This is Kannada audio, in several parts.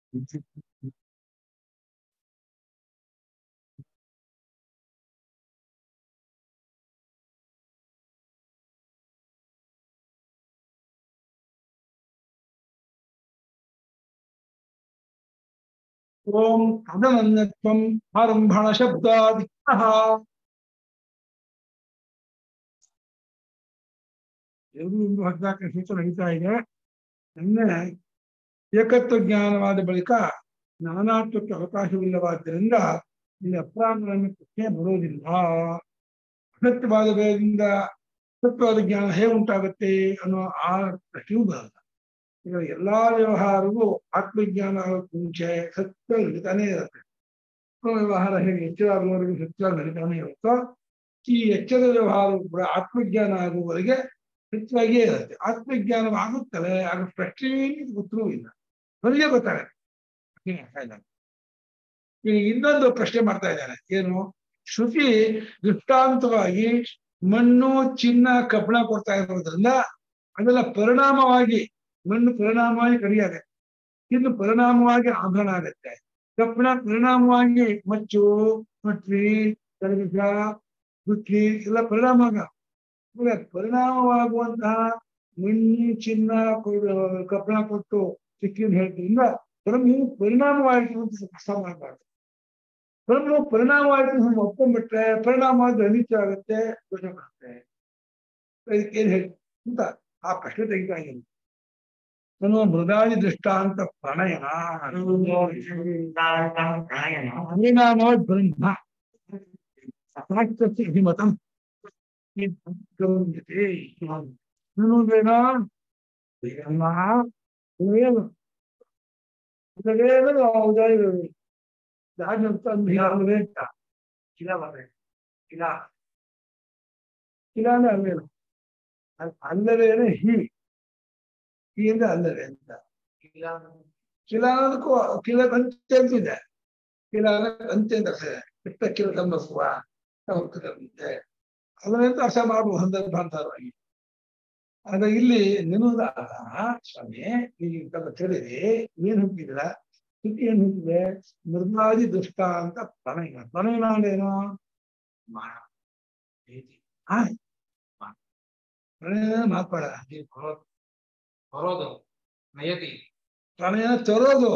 ಓಂ ತದನನ್ಯತ್ವಂ ಆರಂಭಣ ಶಬ್ದಾದಿತ್ಯಃ ಎರಡು ಒಂದು ಹದಿನಾಲ್ಕನೇ ಸೂತ್ರ ನಡೀತಾ ಇದೆ ನಿನ್ನೆ ಏಕತ್ವ ಜ್ಞಾನವಾದ ಬಳಿಕ ನಾನಾತ್ವಕ್ಕೆ ಅವಕಾಶವಿಲ್ಲವಾದ್ದರಿಂದ ಇಲ್ಲಿ ಅಪ್ರಾಂಗಣ ಪ್ರಶ್ನೆ ಬರೋದಿಲ್ಲ ಅಸತ್ಯವಾದ ಭೇದದಿಂದ ಸತ್ಯವಾದ ಜ್ಞಾನ ಹೇಗೆ ಉಂಟಾಗುತ್ತೆ ಅನ್ನೋ ಆ ಪ್ರಶ್ನೆಯೂ ಬರಲ್ಲ ಈಗ ಎಲ್ಲಾ ವ್ಯವಹಾರವೂ ಆತ್ಮಜ್ಞಾನ ಆಗೋಕ್ಕೆ ಮುಂಚೆ ಸತ್ಯ ನಡೀತಾನೆ ಇರುತ್ತೆ ಆ ವ್ಯವಹಾರ ಹೇಗೆ ಎಚ್ಚರಾಗುವವರೆಗೂ ಸತ್ಯ ನಡೀತಾನೆ ಇರುತ್ತೋ ಈ ಎಚ್ಚರ ವ್ಯವಹಾರವು ಕೂಡ ಆತ್ಮಜ್ಞಾನ ಆಗುವವರೆಗೆ ಸತ್ಯವಾಗಿಯೇ ಇರುತ್ತೆ ಆತ್ಮಜ್ಞಾನ ಆಗುತ್ತವೆ ಆಗ ಪ್ರಶ್ನೆ ಉತ್ತರವೂ ಇಲ್ಲ ನನಗೆ ಗೊತ್ತಾಗತ್ತೆ ಅದೇನ್ ಅರ್ಥ ಇಲ್ಲ. ಈಗ ಇನ್ನೊಂದು ಪ್ರಶ್ನೆ ಮಾಡ್ತಾ ಇದ್ದಾನೆ ಏನು ಶ್ರುತಿ ದೃಷ್ಟಾಂತವಾಗಿ ಮಣ್ಣು ಚಿನ್ನ ಕಬ್ಬಣ ಕೊಡ್ತಾ ಇರೋದ್ರಿಂದ ಅದೆಲ್ಲ ಪರಿಣಾಮವಾಗಿ ಮಣ್ಣು ಪರಿಣಾಮವಾಗಿ ಕಡಿಯಾಗತ್ತೆ ಇನ್ನು ಪರಿಣಾಮವಾಗಿ ಆಭರಣ ಆಗತ್ತೆ ಕಬ್ಬಣ ಪರಿಣಾಮವಾಗಿ ಮಚ್ಚು ಮಟ್ರಿ ಕರಗಿಸ ಬುಕ್ಕಿ ಎಲ್ಲ ಪರಿಣಾಮ ಆಗ ಇವಾಗ ಪರಿಣಾಮವಾಗುವಂತಹ ಮಣ್ಣು ಚಿನ್ನ ಕೊಡು- ಕಬ್ಬಣ ಕೊಟ್ಟು ಸಿಕ್ಕಿನ ಹೇಳ್ತಿದ್ರಿಂದ ಬ್ರಹ್ಮವು ಪರಿಣಾಮವಾಯಿತು ಅಂತ ಕಷ್ಟ ಮಾಡಬಾರ್ದು ಬ್ರಹ್ಮವು ಪರಿಣಾಮವಾಯಿತು ಅಂತ ಒಪ್ಕೊಂಡ್ಬಿಟ್ರೆ ಪರಿಣಾಮವಾದ ಅನಿತ್ಯ ಆಗುತ್ತೆ ದೋಷ ಬರುತ್ತೆ ಇದಕ್ಕೆ ಏನ್ ಹೇಳಿ ಅಂತ ಆ ಪ್ರಶ್ನೆ ತೆಗಿತಾ ಇದ್ದೀನಿ ನಾನು ಮೃದಾದಿ ದೃಷ್ಟಾಂತ ಪ್ರಣಯ ಪರಿಣಾಮ ಬ್ರಹ್ಮ ಸಾಕ್ಷಾತ್ ಅಭಿಮತಂ ಅನ್ನೋದೇನಾ ಅಲ್ಲ ಏನು ಇದೇನು ಉದಯ ಯಾಕಂತ ಅಂದ್ರೆ ಕಿಲ ಬರಬೇಕು ಕಿಲ ಕಿಲ ಅಂದ್ರೆ ಅಲ್ಲೇನು ಅಲ್- ಅಲ್ಲದೇನೆ ಹಿ ಹಿ ಅಂದ್ರೆ ಅಲ್ಲದೆ ಅಂತ ಕಿಲ ಕಿಲ ಅನ್ನೋದಕ್ಕೂ ಕಿಲ ಅಂತ್ಯ ಅಂತಿದೆ ಕಿಲ ಅಂದ್ರೆ ಅಂತ್ಯ ಅಂತ ಅರ್ಥ ಇದೆ. ಬಿಟ್ಟ ಕಿಲ ಸಂಬಸುವ ಹೋಗ್ತದೆ ಅದನ್ನೆಂತ ಅರ್ಥ ಮಾಡುವ ಸಂದರ್ಭಾಂತರವಾಗಿ ಆಗ ಇಲ್ಲಿ ನಿನ್ನದ ಸ್ವಾಮಿ ಈಗ ಕೇಳಿರಿ ಏನ್ ಹುಟ್ಟಿದ್ರ ಸ್ಥಿತಿ ಏನ್ ಹುಟ್ಟಿದೆ ಮೃದಾದಿ ದುಷ್ಟ ಅಂತ ಪ್ರಣಯ ಪ್ರಣಯ ಅಂದ್ರೇನು ಮಾಡ ಪ್ರೀತಿ. ಆ? ಮಾ- ಪ್ರಣಯ ಮಾತಾಡ ಬರೋದು ನಯತಿ ಪ್ರಣಯ ತರೋದು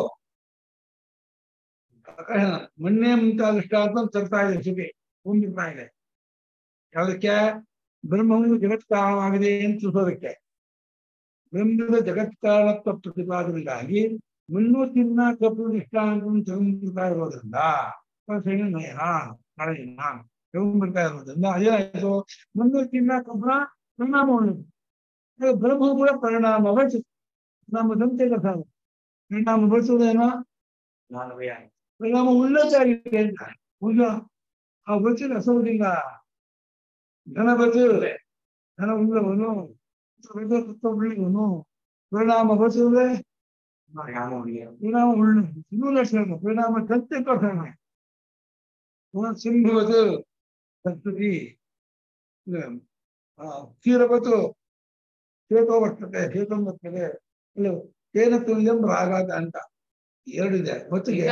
ಪ್ರಕರಣ ಮಣ್ಣೆ ಮುಂತಾದ ದೃಷ್ಟಾಂತ ತರ್ತಾ ಇದೆ ಸ್ಥಿತಿ ಹೊಂದಿರ್ತಾ ಇದೆ ಯಾವುದಕ್ಕೆ ಬ್ರಹ್ಮವು ಜಗತ್ ಕಾರಣವಾಗಿದೆ ಅಂತ ತಿಳಿಸೋದಕ್ಕೆ ಬ್ರಹ್ಮದ ಜಗತ್ ಕಾರಣತ್ವ ಪ್ರತಿಪಾದನೆಗಾಗಿ ಮಣ್ಣು ಚಿನ್ನ ಕಪ್ಪು ದೃಷ್ಟಾಂತ ತಗೊಂಡ್ಬಿಡ್ತಾ ಇರೋದ್ರಿಂದ ಸಣ್ಣ ನಯನ ನಳನ ತಗೊಂಡ್ಬಿಡ್ತಾ ಇರೋದ್ರಿಂದ ಅದೇನಾಯ್ತು ಮಣ್ಣು ಚಿನ್ನ ಕಬ್ಬಣ ಪರಿಣಾಮ ಉಳ್ಳದು ಆಗ ಬ್ರಹ್ಮವು ಕೂಡ ಪರಿಣಾಮ ಬಯಸು ನಮ್ಮ ದಂತೆ ಕಥಾ ಪರಿಣಾಮ ಬಯಸುವುದೇನೋ ಮಾನವೀಯ ಪರಿಣಾಮ ಉಳ್ಳದ್ದಾಗಿದೆ ಅಂತ ಉಳ್ಳ ಆ ಬಚ್ಚು ರಸವುದಿಲ್ಲ ಧನ ಬಚ್ಚಿರುವೆ ಧನ ಉಳ್ಳವನು ಉಳ್ಳವನು ಪರಿಣಾಮ ಬಚ್ಚುವುದೇ ಮಾನವೀಯ ಪರಿಣಾಮ ಉಳ್ಳ ಇನ್ನೂ ಲಕ್ಷಣ ಪರಿಣಾಮ ದಂತೆ ಕಥಾನ ಸಿಂಹವತು ಸಂಸ್ಕೃತಿ ಕ್ಷೀರವತು ಚೇತೋ ಬರ್ತದೆ ಚೇತೋ ಬರ್ತದೆ ಇಲ್ಲ ತೇನ ತುಲ್ಯಂ ರಾಗಾದ ಅಂತ ಎರಡಿದೆ ಮತ್ತಿಗೆ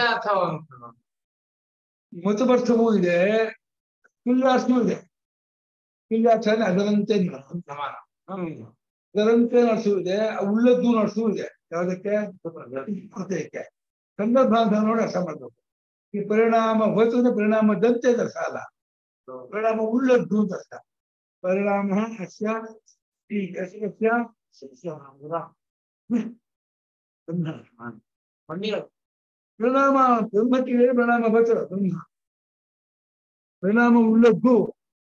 ಮತಬರ್ಥವೂ ಇದೆ ಕಿಲ್ಲಾಸನೂ ಇದೆ ಕಿಲ್ಲಾಸನ ಅದರಂತೆ ಸಮಾನ ಅದರಂತೆ ನಡೆಸುವುದಿದೆ ಉಳ್ಳದ್ದು ನಡೆಸುವುದಿದೆ ಯಾವುದಕ್ಕೆ ಪ್ರತ್ಯಯಕ್ಕೆ ಸಂದರ್ಭ ಅಂತ ನೋಡಿ ಅರ್ಥ ಮಾಡ್ಬೇಕು ಈ ಪರಿಣಾಮ ಹೊತ್ತದ ಪರಿಣಾಮದಂತೆ ಅಂತ ಅರ್ಥ ಅಲ್ಲ ಪರಿಣಾಮ ಉಳ್ಳದ್ದು ಅಂತ ಅರ್ಥ ಪರಿಣಾಮ ಅಸ್ಯ ಈ ಯಶಸ್ಯ ಸಸ್ಯಹಾಮುರ. ಹ್ಮ್. ಬ್ರಹ್ಮ. ಮಣ್ಣಿನ ಪರಿಣಾಮ ಬ್ರಹ್ಮಕ್ಕೆ ಪರಿಣಾಮ ಬರ್ತದ ಬ್ರಹ್ಮ ಪರಿಣಾಮ ಉಳ್ಳದ್ದು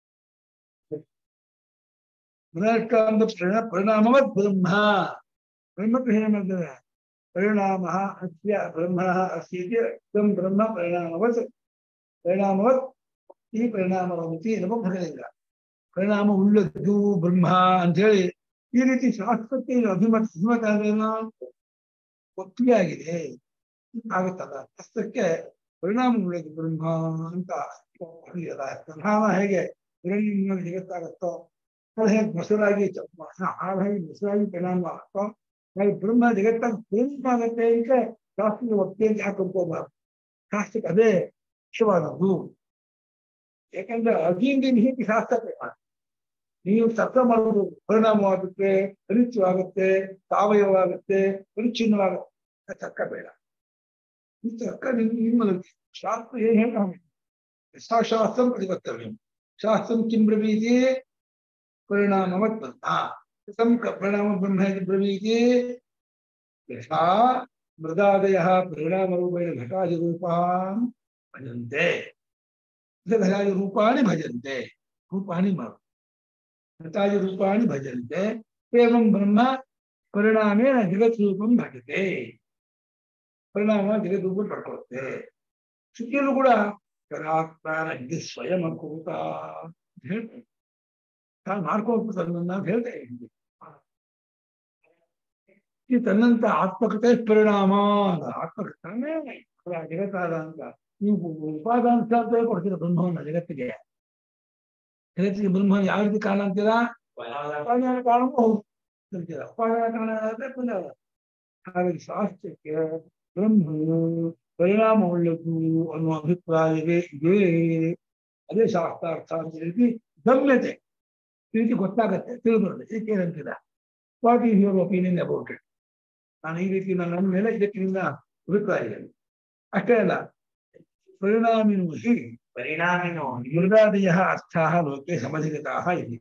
ವಿನಾಶಕಾಂತ ಪರಿಣಾಮ ಪರಿಣಾಮವತ್ ಬ್ರಹ್ಮ ಬ್ರಹ್ಮಕ್ಕೆ ಏನು ಮಾಡ್ತದೆ ಪರಿಣಾಮ ಅಸ್ಯ ಬ್ರಹ್ಮ ಅಸ್ಯ ತಂ ಬ್ರಹ್ಮ ಪರಿಣಾಮವತ್ ಪರಿಣಾಮವತ್ ಈ ಪರಿಣಾಮವತಿ ಎನ್ನುವ ಭಗಲಿಂಗ ಪರಿಣಾಮ ಉಳ್ಳದ್ದು ಬ್ರಹ್ಮ ಅಂತ ಹೇಳಿ ಈ ರೀತಿ ಶಾಸ್ತ್ರಕ್ಕೆ ಇದು ಅಭಿಮತ ಅಭಿಮತ ಅಂದ್ರೇನು ಒಪ್ಪಿಗೆ ಆಗಿದೆ ಆಗುತ್ತಲ್ಲ ಶಾಸ್ತ್ರಕ್ಕೆ ಪರಿಣಾಮ ಉಳ್ಳದು ಬ್ರಹ್ಮ ಅಂತ ಹೇಳಿಯಲ್ಲ. ಪರಿಣಾಮ ಹೇಗೆ ಹಿರಣ್ಯನಲ್ಲಿ ಜಗತ್ತಾಗತ್ತೋ ಅದು ಹೇಗೆ ಮೊಸರಾಗಿ ಚ- ಹಾಗಾಗಿ ಮೊಸರಾಗಿ ಪರಿಣಾಮ ಆಗುತ್ತೋ ಹಾಗೆ ಬ್ರಹ್ಮ ಜಗತ್ತಾಗ ಪರಿಣಾಮ ಆಗತ್ತೆ ಅಂತ ಶಾಸ್ತ್ರೀಯ ವಕ್ತಿ ಅಂತ ಯಾಕೆ ಅನ್ಕೋಬಾರ್ದು ಶಾಸ್ತ್ರಕ್ಕೆ ಅದೇ ಮುಖ್ಯವಾದದ್ದು ಯಾಕಂದ್ರೆ ಅಗಿಂದ ನಿಹಿತಿ ಶಾಸ್ತ್ರ ಬೇಕಾ ನೀವು ತರ್ಕ ಮಾಡೋದು ಪರಿಣಾಮವಾಗುತ್ತೆ ಅನಿತ್ಯವಾಗುತ್ತೆ ಸಾವಯವವಾಗುತ್ತೆ ಪರಿಚ್ಛಿನ್ನವಾಗುತ್ತೆ ತರ್ಕ ಬೇಡ ಈ ತರ್ಕ ನಿಮ್ ನಿಮ್ಮಲ್ಲಿ ಶಾಸ್ತ್ರ ಏನ್ ಹೇಳ ಶಾಸ್ತ್ರಂ ಪ್ರತಿಪತ್ತವ್ಯಂ ಶಾಸ್ತ್ರಂ ಕಿಂ ಬ್ರವೀತಿ ಪರಿಣಾಮವತ್ ಬ್ರಹ್ಮ ಕಥಂ ಕ- ಪರಿಣಾಮ ಬ್ರಹ್ಮ ಇತಿ ಬ್ರವೀತಿ ಯಥಾ ಮೃದಾದಯ ಪರಿಣಾಮರೂಪೇಣ ಘಟಾದಿರೂಪಾನ್ ಭಜಂತೆ ಘಟಾದಿರೂಪಾಣಿ ಭಜಂತೆ ರೂಪಾಣಿ ಮಾಡು ಘಟಾದಿರೂಪಾಣಿ ಭಜಂತೆ ಏವಂ ಬ್ರಹ್ಮ ಪರಿಣಾಮೇನ ಜಗತ್ ರೂಪಂ ಭಜತೆ ಪರಿಣಾಮ ಜಗತ್ ರೂಪ ಪಡ್ಕೊಳ್ಳುತ್ತೆ ಶ್ರುತಿಯಲ್ಲೂ ಕೂಡ ಕರಾತ್ಮ ಸ್ವಯಂ ಅಕೂತ ಅಂತ ಹೇಳ್ತಾರೆ ತಾನು ಮಾಡ್ಕೋಬೇಕು ತನ್ನನ್ನ ಅಂತ ಹೇಳ್ತಾ ಇದ್ದೀನಿ ಈ ತನ್ನಂತ ಆತ್ಮಕತೆ ಪರಿಣಾಮ ಅಂತ ಆತ್ಮಕತಾನೇ ಜಗತ್ತಾದ ಅಂತ ನೀವು ಉಪಾದಾಂಶ ಅಂತ ಕೊಡ್ತೀರ ಬ್ರಹ್ಮವನ್ನ ಜಗತ್ತಿಗೆ ಜಗತ್ತಿಗೆ ಬ್ರಹ್ಮ ಯಾವ ರೀತಿ ಕಾರಣ ಅಂತೀರಾ ಉಪಾದಾನ ಕಾರಣವೂ ಹೌದು ಅಂತೀರ ಉಪಾದಾನ ಕಾರಣ ಆದ್ರೆ ಪುನಃ ಹಾಗಾಗಿ ಶಾಸ್ತ್ರಕ್ಕೆ ಬ್ರಹ್ಮನು ಪರಿಣಾಮವುಳ್ಳದ್ದು ಅನ್ನುವ ಅಭಿಪ್ರಾಯವೇ ಇದೆ ಅದೇ ಶಾಸ್ತ್ರಾರ್ಥ ಅಂತ ಹೇಳಿ ಗಮ್ಯತೆ ಈ ರೀತಿ ಗೊತ್ತಾಗತ್ತೆ ತಿಳಿದ್ಬಿಡುತ್ತೆ ಇದಕ್ಕೆ ಏನಂತೀರ what is your opinion about it ನಾನು ಈ ರೀತಿ ನನ್ನ ಮೇಲೆ ಇದಕ್ಕೆ ನಿನ್ನ ಅಭಿಪ್ರಾಯ ಇದೆ ಅಷ್ಟೇ ಅಲ್ಲ ಪರಿಣಾಮಿನು ಹಿ ಪರಿಣಾಮಿನೋ ಮೃಗಾದಯ ಅರ್ಥಾಹ ಲೋಕೆ ಸಮಧಿಗತಾಹ ಇಲ್ಲಿ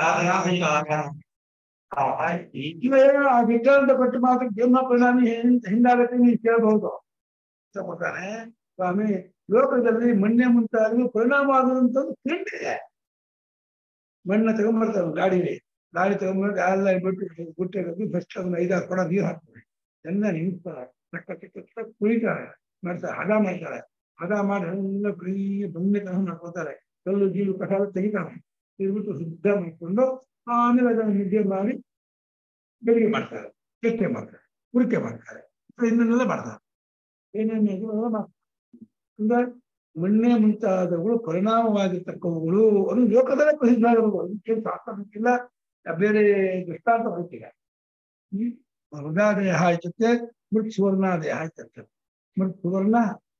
ಇವೇನೋ ಆ ವಿಚಾರದ ಕೊಟ್ಟು ಮಾತ್ರ ಬ್ರಹ್ಮ ಪರಿಣಾಮಿ ಹೆಂಗ್- ಹೆಂಗಾಗತ್ತೆ ನೀವು ಕೇಳಬಹುದು ಕೊಡ್ತಾನೆ ಸ್ವಾಮಿ ಲೋಕದಲ್ಲಿ ಮಣ್ಣೆ ಮುಂತಾದವು ಪರಿಣಾಮ ಆಗುವಂತದ್ದು ತಿಳಿದಿದೆ ಮಣ್ಣ ತಗೊಂಡ್ಬರ್ತಾರೆ ಗಾಡಿಲಿ ಗಾಡಿ ತಗೊಂಡ್ಬಂದು ಎಲ್ಲ ಬಿಟ್ಟು ಗುಟ್ಟೆ ಫಸ್ಟ್ ಒಂದು ಐದಾರು ಕೊಡ ನೀರು ಹಾಕ್ತಾರೆ ಚೆನ್ನಾಗಿ ನಿಂತ್ತಾರೆ ಟಕ್ಕ ಟಕ್ಕ ಟಕ್ಕ ಕುಳಿತಾರೆ ಮಾಡ್ತಾರೆ ಹದ ಮಾಡ್ತಾರೆ ಹದ ಮಾಡಿ ಎಲ್ಲ ಫ್ರೀ ಬಂದೆ ತಗೊಂಡು ಮಾಡ್ಕೊತಾರೆ ಕಲ್ಲು ಗೀಲು ಕಟಾಲ ತೆಗಿತಾರೆ ತೆಗೆದ್ಬಿಟ್ಟು ಶುದ್ಧ ಮಾಡ್ಕೊಂಡು ಆಮೇಲೆ ಅದನ್ನು ನಿದ್ದೆ ಮಾಡಿ ಬೆಳಿಗ್ಗೆ ಮಾಡ್ತಾರೆ ಕೆಟ್ಟೆ ಮಾಡ್ತಾರೆ ಕುಡಿಕೆ ಮಾಡ್ತಾರೆ ಇನ್ನನ್ನೆಲ್ಲ ಮಾಡ್ತಾರೆ ಏನೇನು ಇದೆಲ್ಲ ಮಾಡ್ತಾರೆ ಅಂದ್ರೆ ಮಣ್ಣೆ ಮುಂತಾದವುಗಳು ಪರಿಣಾಮವಾಗಿರ್ತಕ್ಕವುಗಳು ಅದು ಲೋಕದಲ್ಲೇ ಪ್ರಸಿದ್ಧ ಆಗಿರೋದು ಅದಕ್ಕೆ ಶಾಸ್ತ್ರಕ್ಕಿಲ್ಲ ಬೇರೆ ದೃಷ್ಟಾಂತ ಹೋಗ್ತಿಲ್ಲ ಈ ಮೃಗಾದೇಹ ಆಯ್ತಕ್ಕೆ ಮೃತ್ ಸುವರ್ಣಾದೇಹ ಆಯ್ತಕ್ಕೆ ಮೃತ್ ಸುವರ್ಣ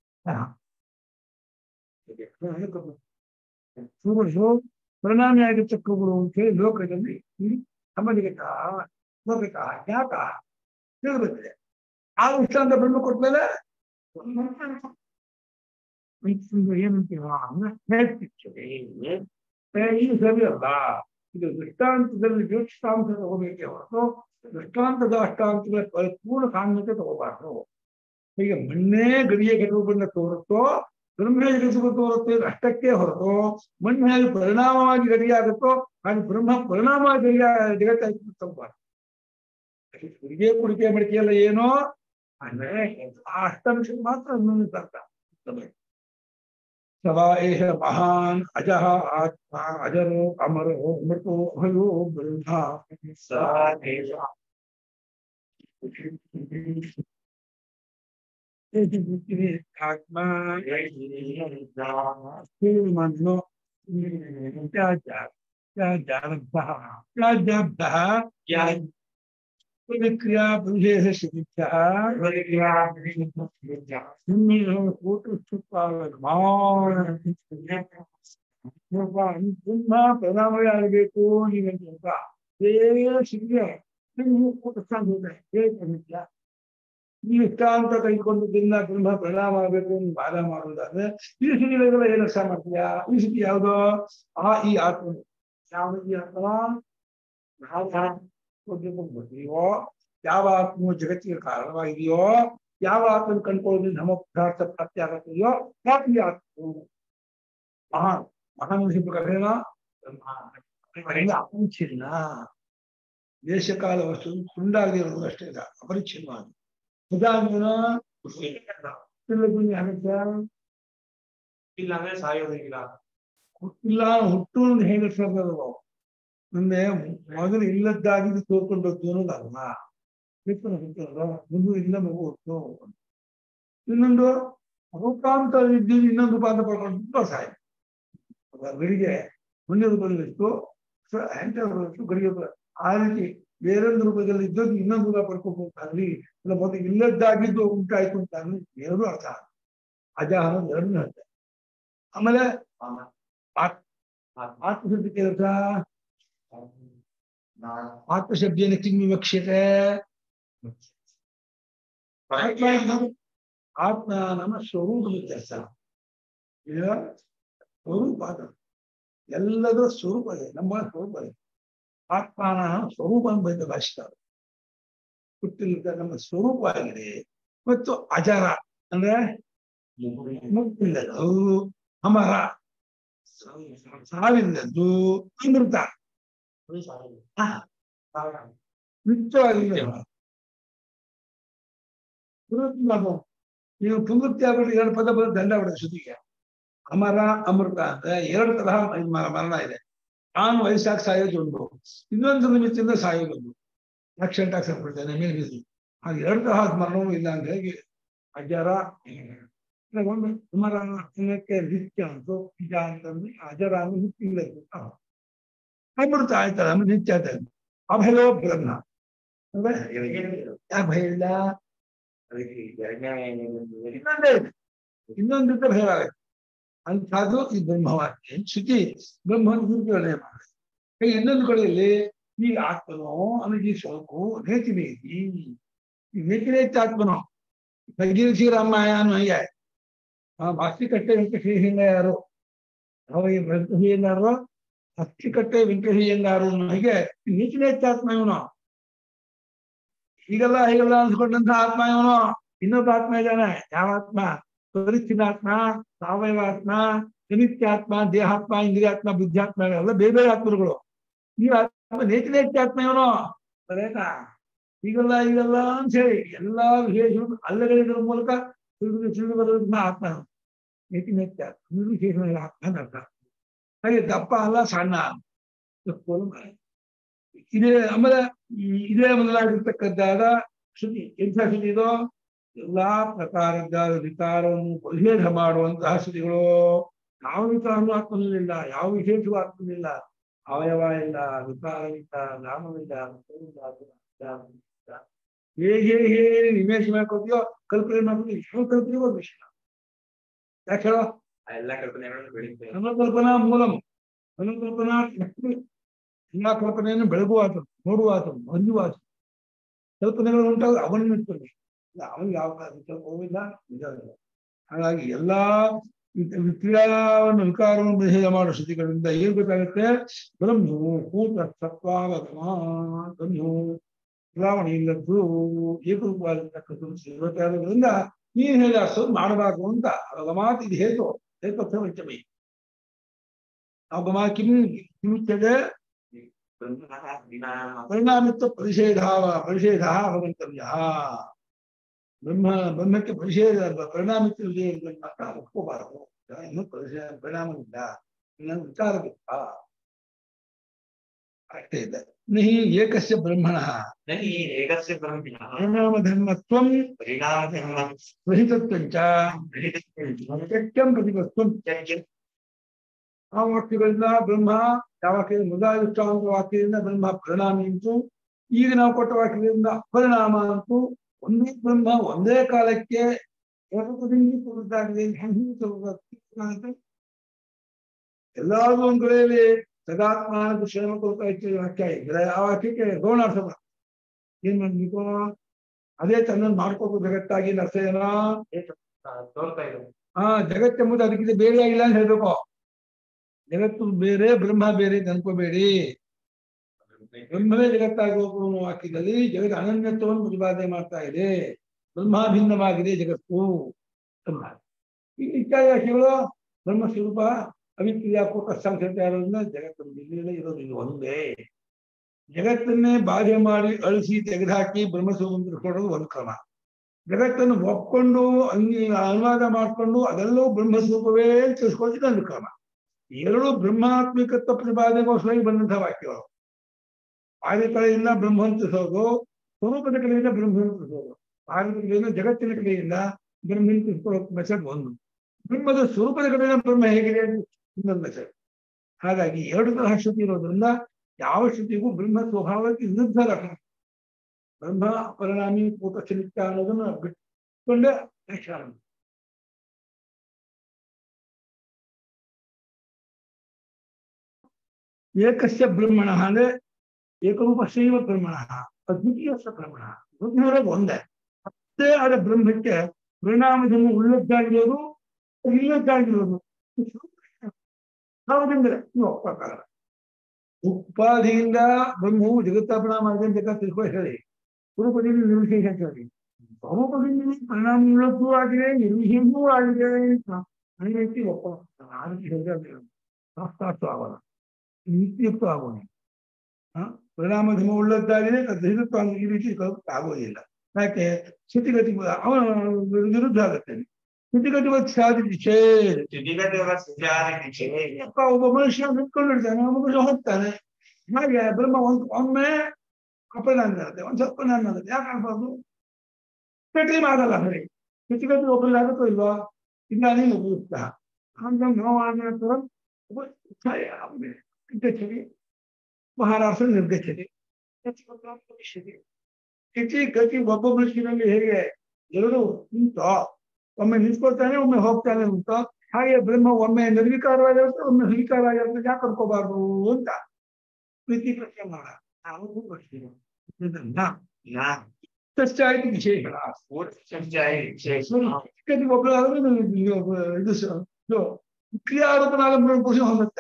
ಸುವರ್ಣ ಪರಿಣಾಮಿ ಆಗಿರ್ತಕ್ಕವುಗಳು ಅಂತ ಹೇಳಿ ಲೋಕದಲ್ಲಿ ಇಲ್ಲಿ ಸಂಬಂಧಿಕ ಲೋಕಿಕ ಜ್ಞಾತ ತಿಳಿದುಬಂದಿದೆ ಆ ದೃಷ್ಟಾಂತ ಬ್ರಹ್ಮ ಕೊಟ್ಮೇಲೆ ಏನಂತೀವ ಹೇಳ್ತಿರ್ತದೆ ಇದು ಸರಿ ಅಲ್ಲ ಇದು ದೃಷ್ಟಾಂತದಲ್ಲಿ ಜ್ಯೋತಿಷ್ಟಾಂಶ ತಗೋಬೇಕೆ ಹೊರತು ದೃಷ್ಟಾಂತದ ಅಷ್ಟಾಂತಗಳ ಪರಿಪೂರ್ಣ ಸಾಮ್ಯತೆ ತಗೋಬಾರ್ದು ಹೀಗೆ ಮಣ್ಣೇ ಗಡಿಯ ಗೆಲುವುಗಳನ್ನ ತೋರುತ್ತೋ ಬ್ರಹ್ಮ ಗೆಲುವು ತೋರುತ್ತೆ ಅಷ್ಟಕ್ಕೆ ಹೊರತು ಮಣ್ಣು ಹೇಗೆ ಪರಿಣಾಮವಾಗಿ ಗಡಿಯಾಗುತ್ತೋ ಹಾಗೆ ಬ್ರಹ್ಮ ಪರಿಣಾಮವಾಗಿ ಗಡಿಯ ಜಗತ್ತಾಗಿ ತಗೋಬಾರ್ದು ಕುಡಿಗೆ ಕುಡಿಕೆ ಮಡಿಕೆ ಎಲ್ಲ ಏನೋ ಅಂದ್ರೆ ಆ ಅಷ್ಟಾಂಶ ಮಾತ್ರ ಇನ್ನೊಂದು ಅರ್ಥ ಸವಾ ಏಷ ಮಹಾನ್ ಅಜಃ ಆತ್ಮ ಅಜರೋ ಅಮರೋ ಮೃತೋ ಭಯೋ ಬ್ರಹ್ಮ ಆತ್ಮ ಮಣ್ಣು ತ್ಯಾಜ್ಯಾರಬ್ಧಃ ತ್ಯಾಜ್ಯಾಬ್ಧಃ ಪ್ರತಿಕ್ರಿಯಾ ಪರಿಶೇಷ ಶಿಕ್ಷಾ ತುಂಬಾ ಪರಿಣಾಮವೇ ಆಗಬೇಕು ನೀವಂತ ಶಿಕ್ಷೆ ನೀವು ಹೇಳ್ತಾ ಈ ಇಷ್ಟಾಂತ ಕೈಗೊಂಡದ್ರಿಂದ ತುಂಬಾ ಪರಿಣಾಮ ಆಗಬೇಕು ಅಂತ ವಾದ ಮಾಡುವುದಾದ್ರೆ ಈ ಸ್ಥಿತಿಗಳೆಲ್ಲ ಏನು ಅರ್ಥ ಮಾಡ್ತೀಯಾ ಈ ಸ್ಥಿತಿ ಯಾವುದು ಆ ಈ ಆತ್ಮ ಯಾವ ಈ ಆತ್ಮ ಬರ್ತೀವೋ ಯಾವ ಆತ್ಮವು ಜಗತ್ತಿಗೆ ಕಾರಣವಾಗಿದೆಯೋ ಯಾವ ಆತ್ಮನ ಕಂಡುಕೊಳ್ಳೋದ್ರಿಂದ ನಮ್ಮ ಪದಾರ್ಥ ಪ್ರಾಪ್ತಿ ಆಗತ್ತೆಯೋ ಯಾಕೆ ಈ ಆತ್ಮ ಮಹಾನ್ ಮಹಾನ್ ಪ್ರಕಾರೇನ ಅಪರಿಚ್ಛಿನ್ನ ದೇಶಕಾಲ ವಸ್ತು ತುಂಡಾಗದಿರೋದು ಅಷ್ಟೇ ಇಲ್ಲ ಅಪರಿಚ್ಛಿನ್ನವಾದ ಉದಾಹರಣೆನ ಅಗತ್ಯ ಇಲ್ಲ ಅಂದ್ರೆ ಸಾಯೋದಿಲ್ಲ ಹುಟ್ಟಿಲ್ಲ ಹುಟ್ಟು ಹೇಗೆ ಸರ್ದವು ಮುಂದೆ ಮೊದಲು ಇಲ್ಲದ್ದಾಗಿದ್ದು ತೋರ್ಕೊಂಡದ್ದು ಅನ್ನೋದು ಅಲ್ವಾ ಬಿಟ್ಟು ಹುಟ್ಟಲ್ಲ ಮುಂದೆ ಇಲ್ಲ ಮಗು ಹುಟ್ಟು ಇನ್ನೊಂದು ರೂಪಾಂತ ಇದ್ದು ಇನ್ನೊಂದು ರೂಪಾಂತರ ಪಡ್ಕೊಂಡು ತುಂಬ ಸಾಯ ಗಡಿಗೆ ಮುಂದೆ ರೂಪದಲ್ಲಿತ್ತು ಗಡಿಗೆ ಆ ರೀತಿ ಬೇರೊಂದು ರೂಪದಲ್ಲಿ ಇದ್ದದ್ದು ಇನ್ನೊಂದು ರೂಪ ಪಡ್ಕೋಬೇಕಾಗ್ಲಿ ಇಲ್ಲ ಮೊದಲು ಇಲ್ಲದ್ದಾಗಿದ್ದು ಉಂಟಾಯ್ತು ಅಂತ ಅಂದ್ರೆ ಎರಡು ಅರ್ಥ ಅಜ ಅನ್ನೋದು ಎರಡು ಅರ್ಥ ಆಮೇಲೆ ಆತ್ಮಶಬ್ದ ಕೆಲಸ ಆತ್ಮಶಬ್ದೇನ ಕಿಂ ವಿವಕ್ಷ್ಯತೆ ಆತ್ಮ ನಾಮ- ಆತ್ಮ ನಮ್ಮ ಸ್ವರೂಪ ವ್ಯತ್ಯಾಸ ಈಗ ಸ್ವರೂಪ ಅದು ಎಲ್ಲದರ ಸ್ವರೂಪ ಇದೆ ನಮ್ಮ ಸ್ವರೂಪ ಇದೆ ಆತ್ಮನ ಸ್ವರೂಪ ಬಂದ ಭಾಷಿಕ ಹುಟ್ಟಿಲ್ಲದ ನಮ್ಮ ಸ್ವರೂಪ ಆಗಿದೆ ಮತ್ತು ಅಜರ ಅಂದ್ರೆ ಮುಕ್ತಿಲ್ಲದು ಅಮರ ಸಾವಿಲ್ಲದ್ದು ಅಮೃತ ನಿತ್ಯವಾಗಿಲ್ಲ ಪುನರುತ್ತಿ ಮಾಡ್ಬೋದು ನೀವು ಪುನರುತ್ತಿ ಆಗ್ಬಿಟ್ಟು ಎರಡು ಪದ ಬರೋದು ದಂಡ ಬಿಡೋದು ಶ್ರುತಿಗೆ ಅಮರ ಅಮೃತ ಅಂತ ಎರಡು ತರಹ ಮ- ಮರಣ ಇದೆ ನಾನು ವಯಸ್ಸಾಗಿ ಸಾಯೋದು ಒಂದು ಇನ್ನೊಂದು ನಿಮಿತ್ತದಿಂದ ಸಾಯೋದು ಒಂದು ಆಕ್ಸಿಡೆಂಟ್ ಆಗಿ ಸತ್ಬಿಡ್ತೇನೆ ಮೇಲೆ ಬಿದ್ದು ಹಾಗೆ ಎರಡು ತರಹ ಮರಣವೂ ಇಲ್ಲ ಅಂತ ಹೇಗೆ ಅಜರ ಒಂದು ಅಮರ ಅನ್ನಕ್ಕೆ ನಿತ್ಯ ಅಂತ ನಿಜ ಅಂತಂದ್ರೆ ಅಜರ ಅಂದ್ರೆ ನಿತ್ಯ ಇಲ್ಲ ಅಂತ. ಅಮೃತ ಆಯ್ತಲ್ಲ ಅಂದ್ರೆ ನಿತ್ಯ ಆಯ್ತಲ್ಲ ಅಭಯೋ ಬ್ರಹ್ಮ ಅಂದ್ರೆ ಯಾಕೆ ಭಯ ಇಲ್ಲ ಇನ್ನೊಂದೇ ಇದೆ. ಇನ್ನೊಂದಿದ್ದ ಭಯವಾಗುತ್ತೆ ಅಂಥದ್ದು ಈ ಬ್ರಹ್ಮವಾಕ್ಯ ಶ್ರುತಿ ಬ್ರಹ್ಮನ ಗುರುಗಳೇ ಮಾಡಿದೆ ಹಾಗೆ ಇನ್ನೊಂದು ಕಡೆಯಲ್ಲಿ ಈ ಆತ್ಮನೋ ಅವನಿಗೆ ಸೋಕು ನೇತಿ ನೇತಿ ಈ ನೇತಿ ನೇತಿ ಆತ್ಮನೋ ಭಗೀರಥಿ ರಾಮಾಯಣ ಹೀಗೆ ಆ ಕಟ್ಟೆ ವೆಂಕಟೇಶಿಂಗ ಯಾರು ಅವ ಈ ವೆಂಕಟೇಶಿಯನ್ನಾರು ಕಟ್ಟೆ ವೆಂಕಟೇಶಿಯಂಗಾರು ಹೀಗೆ ನೇತಿ ನೇತಿ ಆತ್ಮ ಇವನು ಹೀಗಲ್ಲ ಹೀಗಲ್ಲ ಅನ್ಸ್ಕೊಂಡಂತ ಆತ್ಮ ಇವನು ಇನ್ನೊಬ್ಬ ಆತ್ಮ ಇದ್ದಾನೆ ಯಾವ ಆತ್ಮ ಪರಿಸ್ಥಿತಾತ್ಮ ಸಾವಯವ ಆತ್ಮ ನಿತ್ಯಾತ್ಮ ದೇಹಾತ್ಮ ಇಂದ್ರಿಯಾತ್ಮ ಬುದ್ಧಾತ್ಮ ಎಲ್ಲ ಬೇರೆ ಬೇರೆ ಆತ್ಮರುಗಳು ಈ ಆತ್ಮ ನೇತಿ ನೇತಿ ಆತ್ಮ ಇವನು ಬರೇನಾ ಹೀಗಲ್ಲ ಹೀಗಲ್ಲ ಅಂತ ಹೇಳಿ ಎಲ್ಲಾ ವಿಶೇಷಗಳು ಅಲ್ಲಗಳಿದ್ರ ಮೂಲಕ ತಿಳಿದು ತಿಳಿದು ಬರೋದನ್ನ ಆತ್ಮ ಇವನು. ನೇತಿ ನೇತಿ ಆತ್ಮ ನಿರ್ವಿಶೇಷమైన ಆತ್ಮ ಅಂತ ಅರ್ಥ ಹಾಗೆ ದಪ್ಪ ಅಲ್ಲ ಸಣ್ಣ ಇದೇ ಆಮೇಲೆ ಈ ಇದೇ ಮೊದಲಾಗಿರ್ತಕ್ಕದ್ದಾದ ಶ್ರುತಿ ಎಂಥ ಶ್ರುತಿ ಇದು ಎಲ್ಲಾ ಪ್ರಕಾರದ ವಿಕಾರವನ್ನು ಪರಿಷೇಧ ಮಾಡುವಂತಹ ಶ್ರುತಿಗಳು ಯಾವ ವಿಕಾರವೂ ಆತ್ಮನಲ್ಲಿಲ್ಲ ಯಾವ ವಿಶೇಷವೂ ಆತ್ಮನಿಲ್ಲ ಅವಯವ ಇಲ್ಲ ವಿಕಾರವಿಲ್ಲ ನಾಮವಿಲ್ಲ ರೂಪವಿಲ್ಲ, ಗುಣವಿಲ್ಲ. ಹೇಗೆ ಹೇಗೆ ಇಮೇಜ್ ಮಾಡ್ಕೊತೀಯೋ ಕಲ್ಪನೆ ಮಾಡ್ಕೊತೀವಿ ಯಾವ ಕಲ್ಪನೆ ಒಂದು ವಿಷಯ ಯಾಕೆ ಹೇಳೋ ಎಲ್ಲ ಕಲ್ಪನೆಗಳನ್ನು ಬೆಳೀತೇವೆ ಅನುಕಲ್ಪನಾ ಮೂಲಂ ಅನುಕಲ್ಪನಾ ಲಕ್ಷ್ಮಿ ಎಲ್ಲಾ ಕಲ್ಪನೆಯನ್ನು ಬೆಳಗುವ ಆತ ನೋಡುವ ಆತ ಅರಿಯುವ ಆತ ಕಲ್ಪನೆಗಳು ಉಂಟಾಗ ಅವನನ್ನು ಇಟ್ಕೊಂಡು ಅವನಿಗೆ ಯಾವ ಹೋಗಿಲ್ಲ ನಿಜ ಇಲ್ಲ. ಹಾಗಾಗಿ ಎಲ್ಲಾ ವಿ- ವಿಕ್ರಿಯಾವನ್ನು ವಿಕಾರವನ್ನು ನಿಷೇಧ ಮಾಡುವ ಶ್ರುತಿಗಳಿಂದ ಏನ್ ಗೊತ್ತಾಗುತ್ತೆ ಬ್ರಹ್ಮವು ಕೂಟ ಸತ್ವಾಗಮ ಬ್ರಹ್ಮವು ಬದಲಾವಣೆ ಇಲ್ಲದ್ದು ಏಕರೂಪವಾಗಿರ್ತಕ್ಕಂಥದ್ದು ಗೊತ್ತಾಗೋದ್ರಿಂದ ನೀನ್ ಹೇಳಿದ ಅಷ್ಟೊಂದು ಮಾಡಬಾರ್ದು ಅಂತ ಅಗಮಾತ್ ಇದು ಹೇತು ಹೇತುತ್ವ ಪಂಚಮಿ ಅಗಮ ಕಿಂ ಕಿಮುಚ್ಯತೆ ಬ್ರಹ್ಮಣಃ ವಿನಾಮ ಪರಿಣಾಮಿತ್ವ ಪರಿಷೇಧ ಪರಿಷೇಧ ಭಗಂತವ್ಯ ಬ್ರಹ್ಮ ಬ್ರಹ್ಮಕ್ಕೆ ಪರಿಷೇಧ ಪರಿಣಾಮಿತ್ವ ವಿಜಯ ಒಪ್ಕೋಬಾರದು ಇನ್ನು ಪರಿಷೇ ಪರಿಣಾಮವಿಲ್ಲ ಇನ್ನೊಂದು ವಿಚಾರವಿಲ್ಲ ಅಷ್ಟೇ ಇದೆ ನಹಿ ಏಕಸ್ಯ ಬ್ರಹ್ಮಣಃ ನಹಿ ಏಕಸ್ಯ ಬ್ರಹ್ಮಣಃ ಪರಿಣಾಮ ಧರ್ಮತ್ವಂ ಪರಿಣಾಮಧರ್ಮ ರಹಿತತ್ವಂಚ ಸತ್ಯಂ ಪ್ರತಿಪತ್ವಂ ಆ ವಾಕ್ಯಗಳಿಂದ ಬ್ರಹ್ಮ ಯಾವ ವಾಕ್ಯ ಮೊದಲಾದ ವಾಕ್ಯದಿಂದ ಬ್ರಹ್ಮ ಪರಿಣಾಮಿ ಅಂತು ಈಗ ನಾವು ಕೊಟ್ಟ ವಾಕ್ಯದಿಂದ ಪರಿಣಾಮ ಅಂತೂ ಒಂದೇ ಬ್ರಹ್ಮ ಒಂದೇ ಕಾಲಕ್ಕೆ ಏಕಪದಿಂಗಿ ಕುರಿತಾಗಿದೆ ಹೆಂಗೆ ತಗೋಬೇಕು? ಎಲ್ಲಾದ್ರೂ ಒಂದ್ ಕಡೆಯಲ್ಲಿ ಸದಾತ್ಮ ಶ್ರಮ ಕೊಡ್ತಾ ಇತ್ತು ವಾಕ್ಯ ಇದ್ರೆ ಆ ವಾಕ್ಯಕ್ಕೆ ಗೌಣಾರ್ಥ ಬರ್ತದೆ. ಏನ್ ಮಾಡ್ಬೇಕು ಅದೇ ತನ್ನನ್ನು ಮಾಡ್ಕೋಬೇಕು ಜಗತ್ತಾಗಿ ಅರ್ಥ ಏನೋ ತೋರ್ತಾ ಇದೆ ಹಾ ಜಗತ್ತೆಂಬುದು ಅದಕ್ಕಿಂತ ಬೇರೆ ಆಗಿಲ್ಲ ಅಂತ ಹೇಳ್ಬೇಕು ಜಗತ್ತು ಬೇರೆ ಬ್ರಹ್ಮ ಬೇರೆ ಅಂತ ಅನ್ಕೋಬೇಡಿ ಬ್ರಹ್ಮವೇ ಜಗತ್ತಾಗಿ ಹೋಗುವ ಅನ್ನೋ ವಾಕ್ಯದಲ್ಲಿ ಜಗತ್ ಅನನ್ಯತ್ವವನ್ನು ಪ್ರತಿಪಾದನೆ ಮಾಡ್ತಾ ಇದೆ ಬ್ರಹ್ಮ ಭಿನ್ನವಾಗಿದೆ ಜಗತ್ತು ಬ್ರಹ್ಮ ಈ ಇತ್ಯಾದಿ ವಾಕ್ಯಗಳು ಬ್ರಹ್ಮ ಸ್ವರೂಪ ಅವಿಕ್ರಿಯಾ ಕೂಟಸ್ಥಾಂಶ ಇರೋದ್ರಿಂದ ಜಗತ್ತು ಇಲ್ಲಿ ಇರೋದು ಇದು ಒಂದೇ ಜಗತ್ತನ್ನೇ ಬಾಧೆ ಮಾಡಿ ಅಳಿಸಿ ತೆಗೆದುಹಾಕಿ ಬ್ರಹ್ಮಸ್ವರೂಪ ತಿಳ್ಕೊಳ್ಳೋದು ಒಂದು ಕ್ರಮ ಜಗತ್ತನ್ನು ಒಪ್ಕೊಂಡು ಅಂಗಿ ಅನುವಾದ ಮಾಡಿಕೊಂಡು ಅದೆಲ್ಲವೂ ಬ್ರಹ್ಮಸ್ವರೂಪವೇ ಅಂತ ತಿಳ್ಕೊಳ್ಳೋದು ಇನ್ನೊಂದು ಕ್ರಮ ಎರಡು ಬ್ರಹ್ಮಾತ್ಮಿಕತ್ವ ಪ್ರತಿಪಾದನೆಗೋಸ್ಕರ ಬಂದಂತಹ ವಾಕ್ಯಗಳು ಆದಿ ಕಡೆಯಿಂದ ಬ್ರಹ್ಮಂತಿಸೋದು ಸ್ವರೂಪದ ಕಡೆಯಿಂದ ಬ್ರಹ್ಮಂತಿಸೋದು ಆದಿ ಕಡೆಯಿಂದ ಜಗತ್ತಿನ ಕಡೆಯಿಂದ ಬ್ರಹ್ಮಂತಿಸ್ಕೊಳ್ಳೋ ಮೆಸೇಜ್ ಒಂದು ಬ್ರಹ್ಮದ ಸ್ವರೂಪದ ಕಡೆಯಿಂದ ಬ್ರಹ್ಮ ಹೇಗಿದೆ ಅಂತ ಇನ್ನೊಂದು ಮೆಸೇಜ್ ಹಾಗಾಗಿ ಎರಡು ತರಹ ಶ್ರುತಿ ಇರೋದ್ರಿಂದ ಯಾವ ಶ್ರುತಿಗೂ ಬ್ರಹ್ಮ ಸ್ವಭಾವಕ್ಕೆ ವಿರುದ್ಧ ಲಕ್ಷಣ ಬ್ರಹ್ಮ ಪರಿಣಾಮಿ ಕೂಟಸ್ಥ ನಿತ್ಯ ಅನ್ನೋದನ್ನ ಬಿಟ್ಕೊಂಡೆ ವ್ಯಾಖ್ಯಾನ ಮಾಡಿ. ಏಕಸ್ಯ ಬ್ರಹ್ಮಣ ಅಂದ್ರೆ ಏಕರೂಪಸ್ಯೈವ ಬ್ರಹ್ಮಣ ಅದ್ವಿತೀಯಸ್ಯ ಬ್ರಹ್ಮಣ ಬ್ರಹ್ಮರೇ ಒಂದೇ ಅಷ್ಟೇ ಆದ ಬ್ರಹ್ಮಕ್ಕೆ ಪರಿಣಾಮದಿಂದ ಉಳ್ಳದ್ದಾಗಿರೋದು ಇಲ್ಲದ್ದಾಗಿರೋದು ಯಾವುದೆಂದರೆ ನೀವು ಒಪ್ಪಕ್ಕಾಗಲ್ಲ ಉಪಾಧಿಯಿಂದ ಬ್ರಹ್ಮವು ಜಗತ್ತಾಪಣ ಮಾಡಿದ ಜಗತ್ ತಿಳ್ಕೊ ಹೇಳಿ ಸ್ವರೂಪದಿಂದ ನಿರ್ವಿಶೇಷ ಅಂತ ಹೇಳಿ ಸ್ವರೂಪದಿಂದ ಪರಿಣಾಮ ಉಳ್ಳದ್ದೂ ಆಗಿದೆ ನಿರ್ವಿಶೇಷವೂ ಆಗಿದೆ ಅಂತ ಈ ರೀತಿ ಒಪ್ಪ ಆ ರೀತಿ ಹೇಳಿದ್ರೆ ಶಾಸ್ತ್ರಾರ್ಥ ಆಗೋಲ್ಲ ನಿತ್ಯತ್ವ ಆಗೋಣ ಪರಿಣಾಮ ಧರ್ಮ ಉಳ್ಳದ್ದಾಗಿದೆ ದೈವತ್ವ ಈ ರೀತಿ ಕಲ್ಪಕ್ಕೆ ಆಗೋದಿಲ್ಲ ಯಾಕೆ ಸ್ಥಿತಿಗತಿ ಅವನ ವಿರುದ್ಧ ಆಗುತ್ತೆ ಸ್ಥಿತಿಗತಿ ಸಾಧಿಸಿ ಛೇ ಅಪ್ಪ ಒಬ್ಬ ಮನುಷ್ಯ ನಿಂತ್ಕೊಂಡಿರ್ತಾನೆ ಒಬ್ಬ ಮನುಷ್ಯ ಹೋಗ್ತಾನೆ ಹಾಗೆ ಬ್ರಹ್ಮ ಒಂದ್ ಒಮ್ಮೆ ಅಪರಿಣಾಮ ಇರುತ್ತೆ ಒಂದ್ ಸ್ವಲ್ಪ ಪರಿಣಾಮ ಇರುತ್ತೆ ಯಾಕೆ ಆಗ್ಬಾರ್ದು ಸ್ಥಿತಿ ಮಾಡಲ್ಲ ಸರಿ ಸ್ಥಿತಿಗತಿ ಒಬ್ಬರಿಗೆ ಆಗುತ್ತೋ ಇಲ್ವಾ ಇದ್ದಾನೆ ಉಪಯುಕ್ತ ಹಂಗ ನೋವಾದ ನಂತರ ಗಚ್ಚತಿ ಮಹಾರಾಷ್ಟ್ರ ನಿರ್ಗಚ್ಚತಿ ಸ್ಥಿತಿ ಗತಿ ಒಬ್ಬ ಮನುಷ್ಯನಲ್ಲಿ ಹೇಗೆ ಎರಡು ಉಂಟೋ ಒಮ್ಮೆ ನಿಂತ್ಕೊಳ್ತಾನೆ ಒಮ್ಮೆ ಹೋಗ್ತಾನೆ ಉಂಟು ಹಾಗೆ ಬ್ರಹ್ಮ ಒಮ್ಮೆ ನಿರ್ವಿಕಾರವಾಗಿರುತ್ತೆ ಒಮ್ಮೆ ಸ್ವೀಕಾರವಾಗಿರುತ್ತೆ ಯಾಕೆ ಅನ್ಕೋಬಾರ್ದು ಅಂತ ಪ್ರೀತಿ ಪ್ರಶ್ನೆ ಮಾಡ ನಾವು ಬರ್ತೀವಿ ಇದನ್ನ ಆಯ್ತು ವಿಶೇಷಣ ಗತಿ ಒಬ್ಬರಾದ್ರೆ ಇದು ಸ- ಇದು ವಿಕ್ರಿಯಾರೂಪನಾದ ಪುರುಷ ಹೊಂದುತ್ತೆ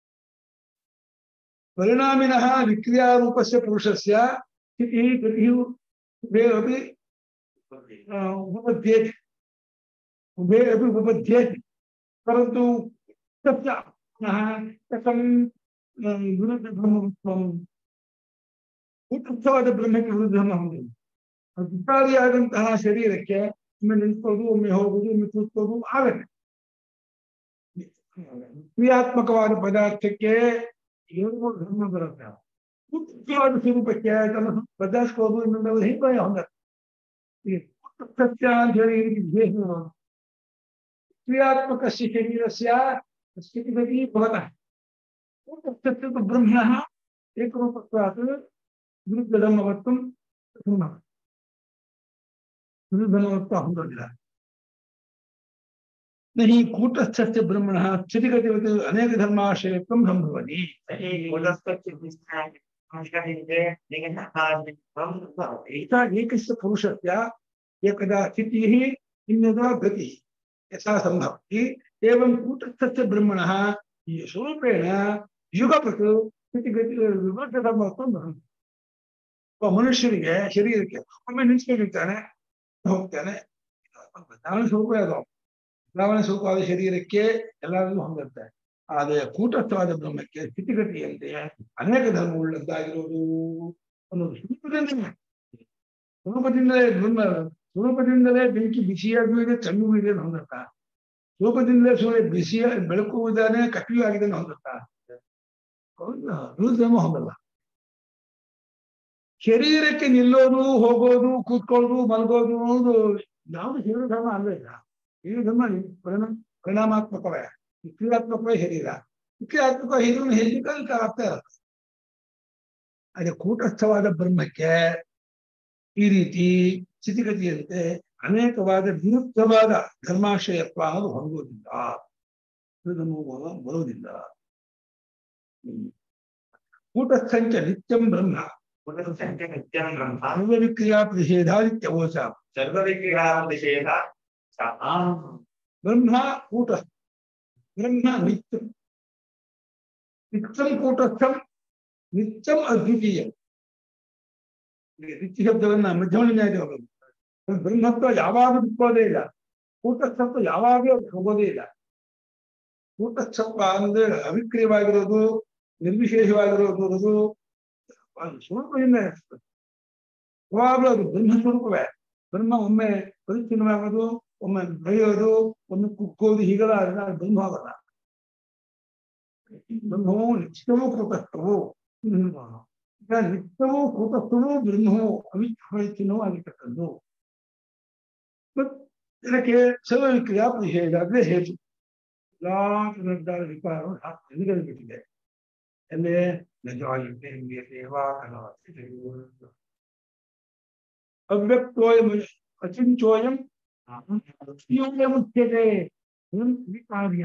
ಪರಿಣಾಮಿನಃ ವಿಕ್ರಿಯಾರೂಪಸ್ಯ ಪುರುಷಸ್ಯ ಸ್ಥಿತಿ ಗತಿಯು ಉಭೇ ಅಪಿ ಆ, उपपद्येति उभे अपि उपपद्येति परन्तु तस्य पुनः कथं ವಿರುದ್ಧಧರ್ಮತ್ವಂ ಉತ್ತಮವಾದ ಬ್ರಹ್ಮಕ್ಕೆ ವಿರುದ್ಧಧರ್ಮ ಹೊಂದಿದೆ ವಿಕಾರಿಯಾದಂತಹ ಶರೀರಕ್ಕೆ ಒಮ್ಮೆ ನಿಂತ್ಕೋದು ಒಮ್ಮೆ ಹೋಗುದು ಒಮ್ಮೆ ಕೂತ್ಕೋದು ಆಗತ್ತೆ ಕ್ರಿಯಾತ್ಮಕವಾದ ಪದಾರ್ಥಕ್ಕೆ ಏನು ಧರ್ಮ ಬರುತ್ತೆ ಮುಖ್ಯವಾದ ಸ್ವರೂಪಕ್ಕೆ ತನ್ನ ಬದಲಾಯಿಸ್ಕೋದು ಇನ್ನೊಂದು ಹಿಂಬಯ ಹೊಂದತ್ತೆ ಸತ್ಯ ಅಂತ ಹೇಳಿ ಈ ರೀತಿ ವಿಶೇಷ ಕ್ರಿಯಾತ್ಮಕस्य शरीरस्य स्थितिगति भवतः तस्य तु ब्रह्मणः एकरूपत्वात् विरुद्धधर्मवत्वं शृण्मः विरुद्धधर्मवत्व ಹೊಂದೋದಿಲ್ಲ न हि कूटस्थस्य ब्रह्मणः स्थितिगतिवत् अनेकधर्माश्रयत्वं सम्भवति एता एकस्य पुरुषस्य एकदा स्थितिः अन्यदा गतिः यथा सम्भवति एवं कूटस्थस्य ब्रह्मणः स्वरूपेण युगपत् ಸ್ಥಿತಿಗತಿ ವಿಮರ್ಶಧರ್ಮತ್ವ ಬರುತ್ತೆ ಒಬ್ಬ ಮನುಷ್ಯರಿಗೆ ಶರೀರಕ್ಕೆ ಒಮ್ಮೆ ನಿಲ್ಸ್ಕೊಂಡಿರ್ತಾನೆ ಹೋಗ್ತಾನೆ ಬದಲಾವಣೆ ಸ್ವರೂಪ ಅದು ಬದಲಾವಣೆ ಸ್ವರೂಪವಾದ ಶರೀರಕ್ಕೆ ಎಲ್ಲರಿಗೂ ಹೊಂದಿರುತ್ತೆ ಆದರೆ ಕೂಟಸ್ಥವಾದ ಬ್ರಹ್ಮಕ್ಕೆ ಸ್ಥಿತಿಗತಿಯಂತೆ ಅನೇಕ ಧರ್ಮ ಉಳ್ಳದ್ದಾಗಿರೋದು ಅನ್ನೋದು ಸ್ವರೂಪದಿಂದಲೇ ಸ್ವರೂಪದಿಂದಲೇ ಬ್ರಹ್ಮ ಸ್ವರೂಪದಿಂದಲೇ ಬೆಂಕಿ ಬಿಸಿಯಾಗೂ ಇದೆ ತಣ್ಣಗೂ ಇದೆ ಅಂತ ಹೊಂದುತ್ತಾ ಸ್ವರೂಪದಿಂದಲೇ ಸೂರ್ಯ ಬಿಸಿಯ ಬೆಳಕುವುದಾನೆ ಕಪಿಯೂ ಆಗಿದೆ ಅಂತ ಹೊಂದುತ್ತಾ ಹೌದಾ ಧರ್ಮ ಹೊಂದಲ್ಲ ಶರೀರಕ್ಕೆ ನಿಲ್ಲೋದು ಹೋಗೋದು ಕೂತ್ಕೊಳ್ಳೋದು ಮಲಗೋದು ಅನ್ನೋದು ಯಾವುದು ಶರೀರ ಧರ್ಮ ಅಲ್ಲ ಇಲ್ಲ ಶರೀರ ಧರ್ಮ ಪರಿಣಾಮ ಪರಿಣಾಮಾತ್ಮಕವೇ ಕ್ರಿಯಾತ್ಮಕವೇ ಶರೀರ ಕ್ರಿಯಾತ್ಮಕ ಶರೀರವನ್ನು ಹೇಳಲಿಕ್ಕೆ ಅದಕ್ಕೆ ಅರ್ಥ ಇರುತ್ತೆ ಅದೇ ಕೂಟಸ್ಥವಾದ ಬ್ರಹ್ಮಕ್ಕೆ ಈ ರೀತಿ ಸ್ಥಿತಿಗತಿಯಂತೆ ಅನೇಕವಾದ ವಿರುದ್ಧವಾದ ಧರ್ಮಾಶ್ರಯತ್ವ ಅನ್ನೋದು ಹೊಂದುವುದಿಲ್ಲ ಧರ್ಮ ಬರುವುದಿಲ್ಲ ಹ್ಮ್. ಕೂಟಸ್ಥಂಚ ನಿತ್ಯಂ ಬ್ರಹ್ಮ ನಿತ್ಯಂ ಬ್ರಹ್ಮ ಸರ್ವವಿಕ್ರಿಯಾ ಪ್ರತಿಷೇಧಾದಿತ್ಯವೋಚ ಸರ್ವವಿಕ್ರಿಯಾದಿಷೇಧ ಬ್ರಹ್ಮ ಕೂಟಸ್ಥ ಬ್ರಹ್ಮ ನಿತ್ಯಂ ನಿತ್ಯಂ ಕೂಟಸ್ಥಂ ನಿತ್ಯಂ ಅದ್ವಿತೀಯಂ ಈಗ ನಿತ್ಯ ಶಬ್ದವನ್ನ ಮಧ್ಯಮ ನ್ಯಾಯ ಹೋಗೋದು ಬ್ರಹ್ಮತ್ವ ಯಾವಾಗ ಬಿಟ್ಕೋದೇ ಇಲ್ಲ ಕೂಟಸ್ಥತ್ವ ಯಾವಾಗಲೂ ಹೋಗೋದೇ ಇಲ್ಲ ಕೂಟಸ್ಥತ್ವ ಅಂದ್ರೆ ಅವಿಕ್ರಿಯವಾಗಿರೋದು ನಿರ್ವಿಶೇಷವಾಗಿರೋದು ಅದು ಸ್ವರೂಪದಿಂದ ಇರ್ತದೆ. ಯಾವಾಗಲೂ ಅದು ಬ್ರಹ್ಮ ಸ್ವರೂಪವೇ ಬ್ರಹ್ಮ ಒಮ್ಮೆ ಪರಿಚ್ಛಿನ್ನವಾಗೋದು ಒಮ್ಮೆ ಬೆಳೆಯೋದು ಒಮ್ಮೆ ಕುಕ್ಕೋದು ಹೀಗೆಲ್ಲ ಆದ್ರೆ ಅದು ಬ್ರಹ್ಮ ಆಗಲ್ಲ ಬ್ರಹ್ಮವು ನಿತ್ಯವೂ ಕೂಟಸ್ಥವು ಈಗ ನಿತ್ಯವೂ ಕೂಟಸ್ಥವೂ ಬ್ರಹ್ಮವು ಅವಿಚ್ಛಿನ್ನವೂ ಆಗಿರ್ತಕ್ಕದ್ದು ಮತ್ ಇದಕ್ಕೆ ಸರ್ವವಿಕ್ರಿಯಾ ಪ್ರತಿಷೇಧ ಅಂದ್ರೆ ಹೇತು ಎಲ್ಲಾ ನಿರ್ಧಾರ ವಿಕಾರವು ಬಿಟ್ಟಿದೆ ಎಲ್ಲಿ ನಿಜವಾಗಿ ಸೇವಾ ಅವ್ಯಕ್ತೋಯಂ ಅಚಿಂಚೋಯಂ ಮುಚ್ಯತೆ ವಿಕಾರ್ಯ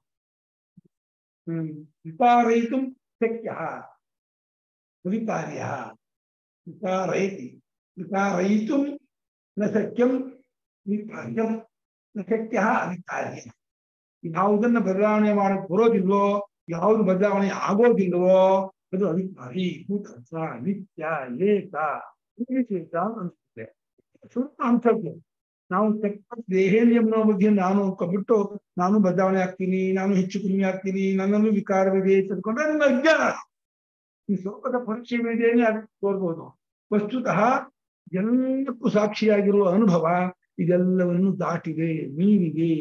ವಿಕಾರಯಿತುಂ ಶಕ್ಯ ವಿಕಾರ್ಯ ವಿಕಾರಯತಿ ವಿಕಾರಯಿತುಂ ನ ಶಕ್ಯಂ ವಿಕಾರ್ಯಂ ನ ಶಕ್ಯ ಅವಿಕಾರ್ಯ ಯಾವುದನ್ನ ಬದಲಾವಣೆ ಮಾಡಕ್ ಬರೋದಿಲ್ವೋ ಯಾವುದು ಬದಲಾವಣೆ ಆಗೋದಿಲ್ವೋ ಅದು ಅವಿಕಾರಿ ಭೂತಂತ್ರ ನಿತ್ಯ ಏಕ ವಿಶೇಷ ಅನ್ಸುತ್ತೆ ಸ್ವಲ್ಪ ಅನ್ಸಕ್ಕೆ ನಾವು ತೆಕ್ಕ ದೇಹೇಂದ್ರಿಯಂನ ಬಗ್ಗೆ ನಾನು ಬಿಟ್ಟು ನಾನು ಬದಲಾವಣೆ ಆಗ್ತೀನಿ ನಾನು ಹೆಚ್ಚು ಕಡಿಮೆ ಆಗ್ತೀನಿ ನನ್ನಲ್ಲೂ ವಿಕಾರವಿದೆ ತಿಳ್ಕೊಂಡ್ರೆ ನನ್ನ ಅಜ್ಞಾನ ಈ ಸ್ವಲ್ಪದ ಪರಿಚಯವಿದೆಯೇ ಅದು ತೋರ್ಬೋದು ವಸ್ತುತಃ ಎಲ್ಲಕ್ಕೂ ಸಾಕ್ಷಿಯಾಗಿರುವ ಅನುಭವ ಇದೆಲ್ಲವನ್ನು ದಾಟಿದೆ ಮೀರಿದೆ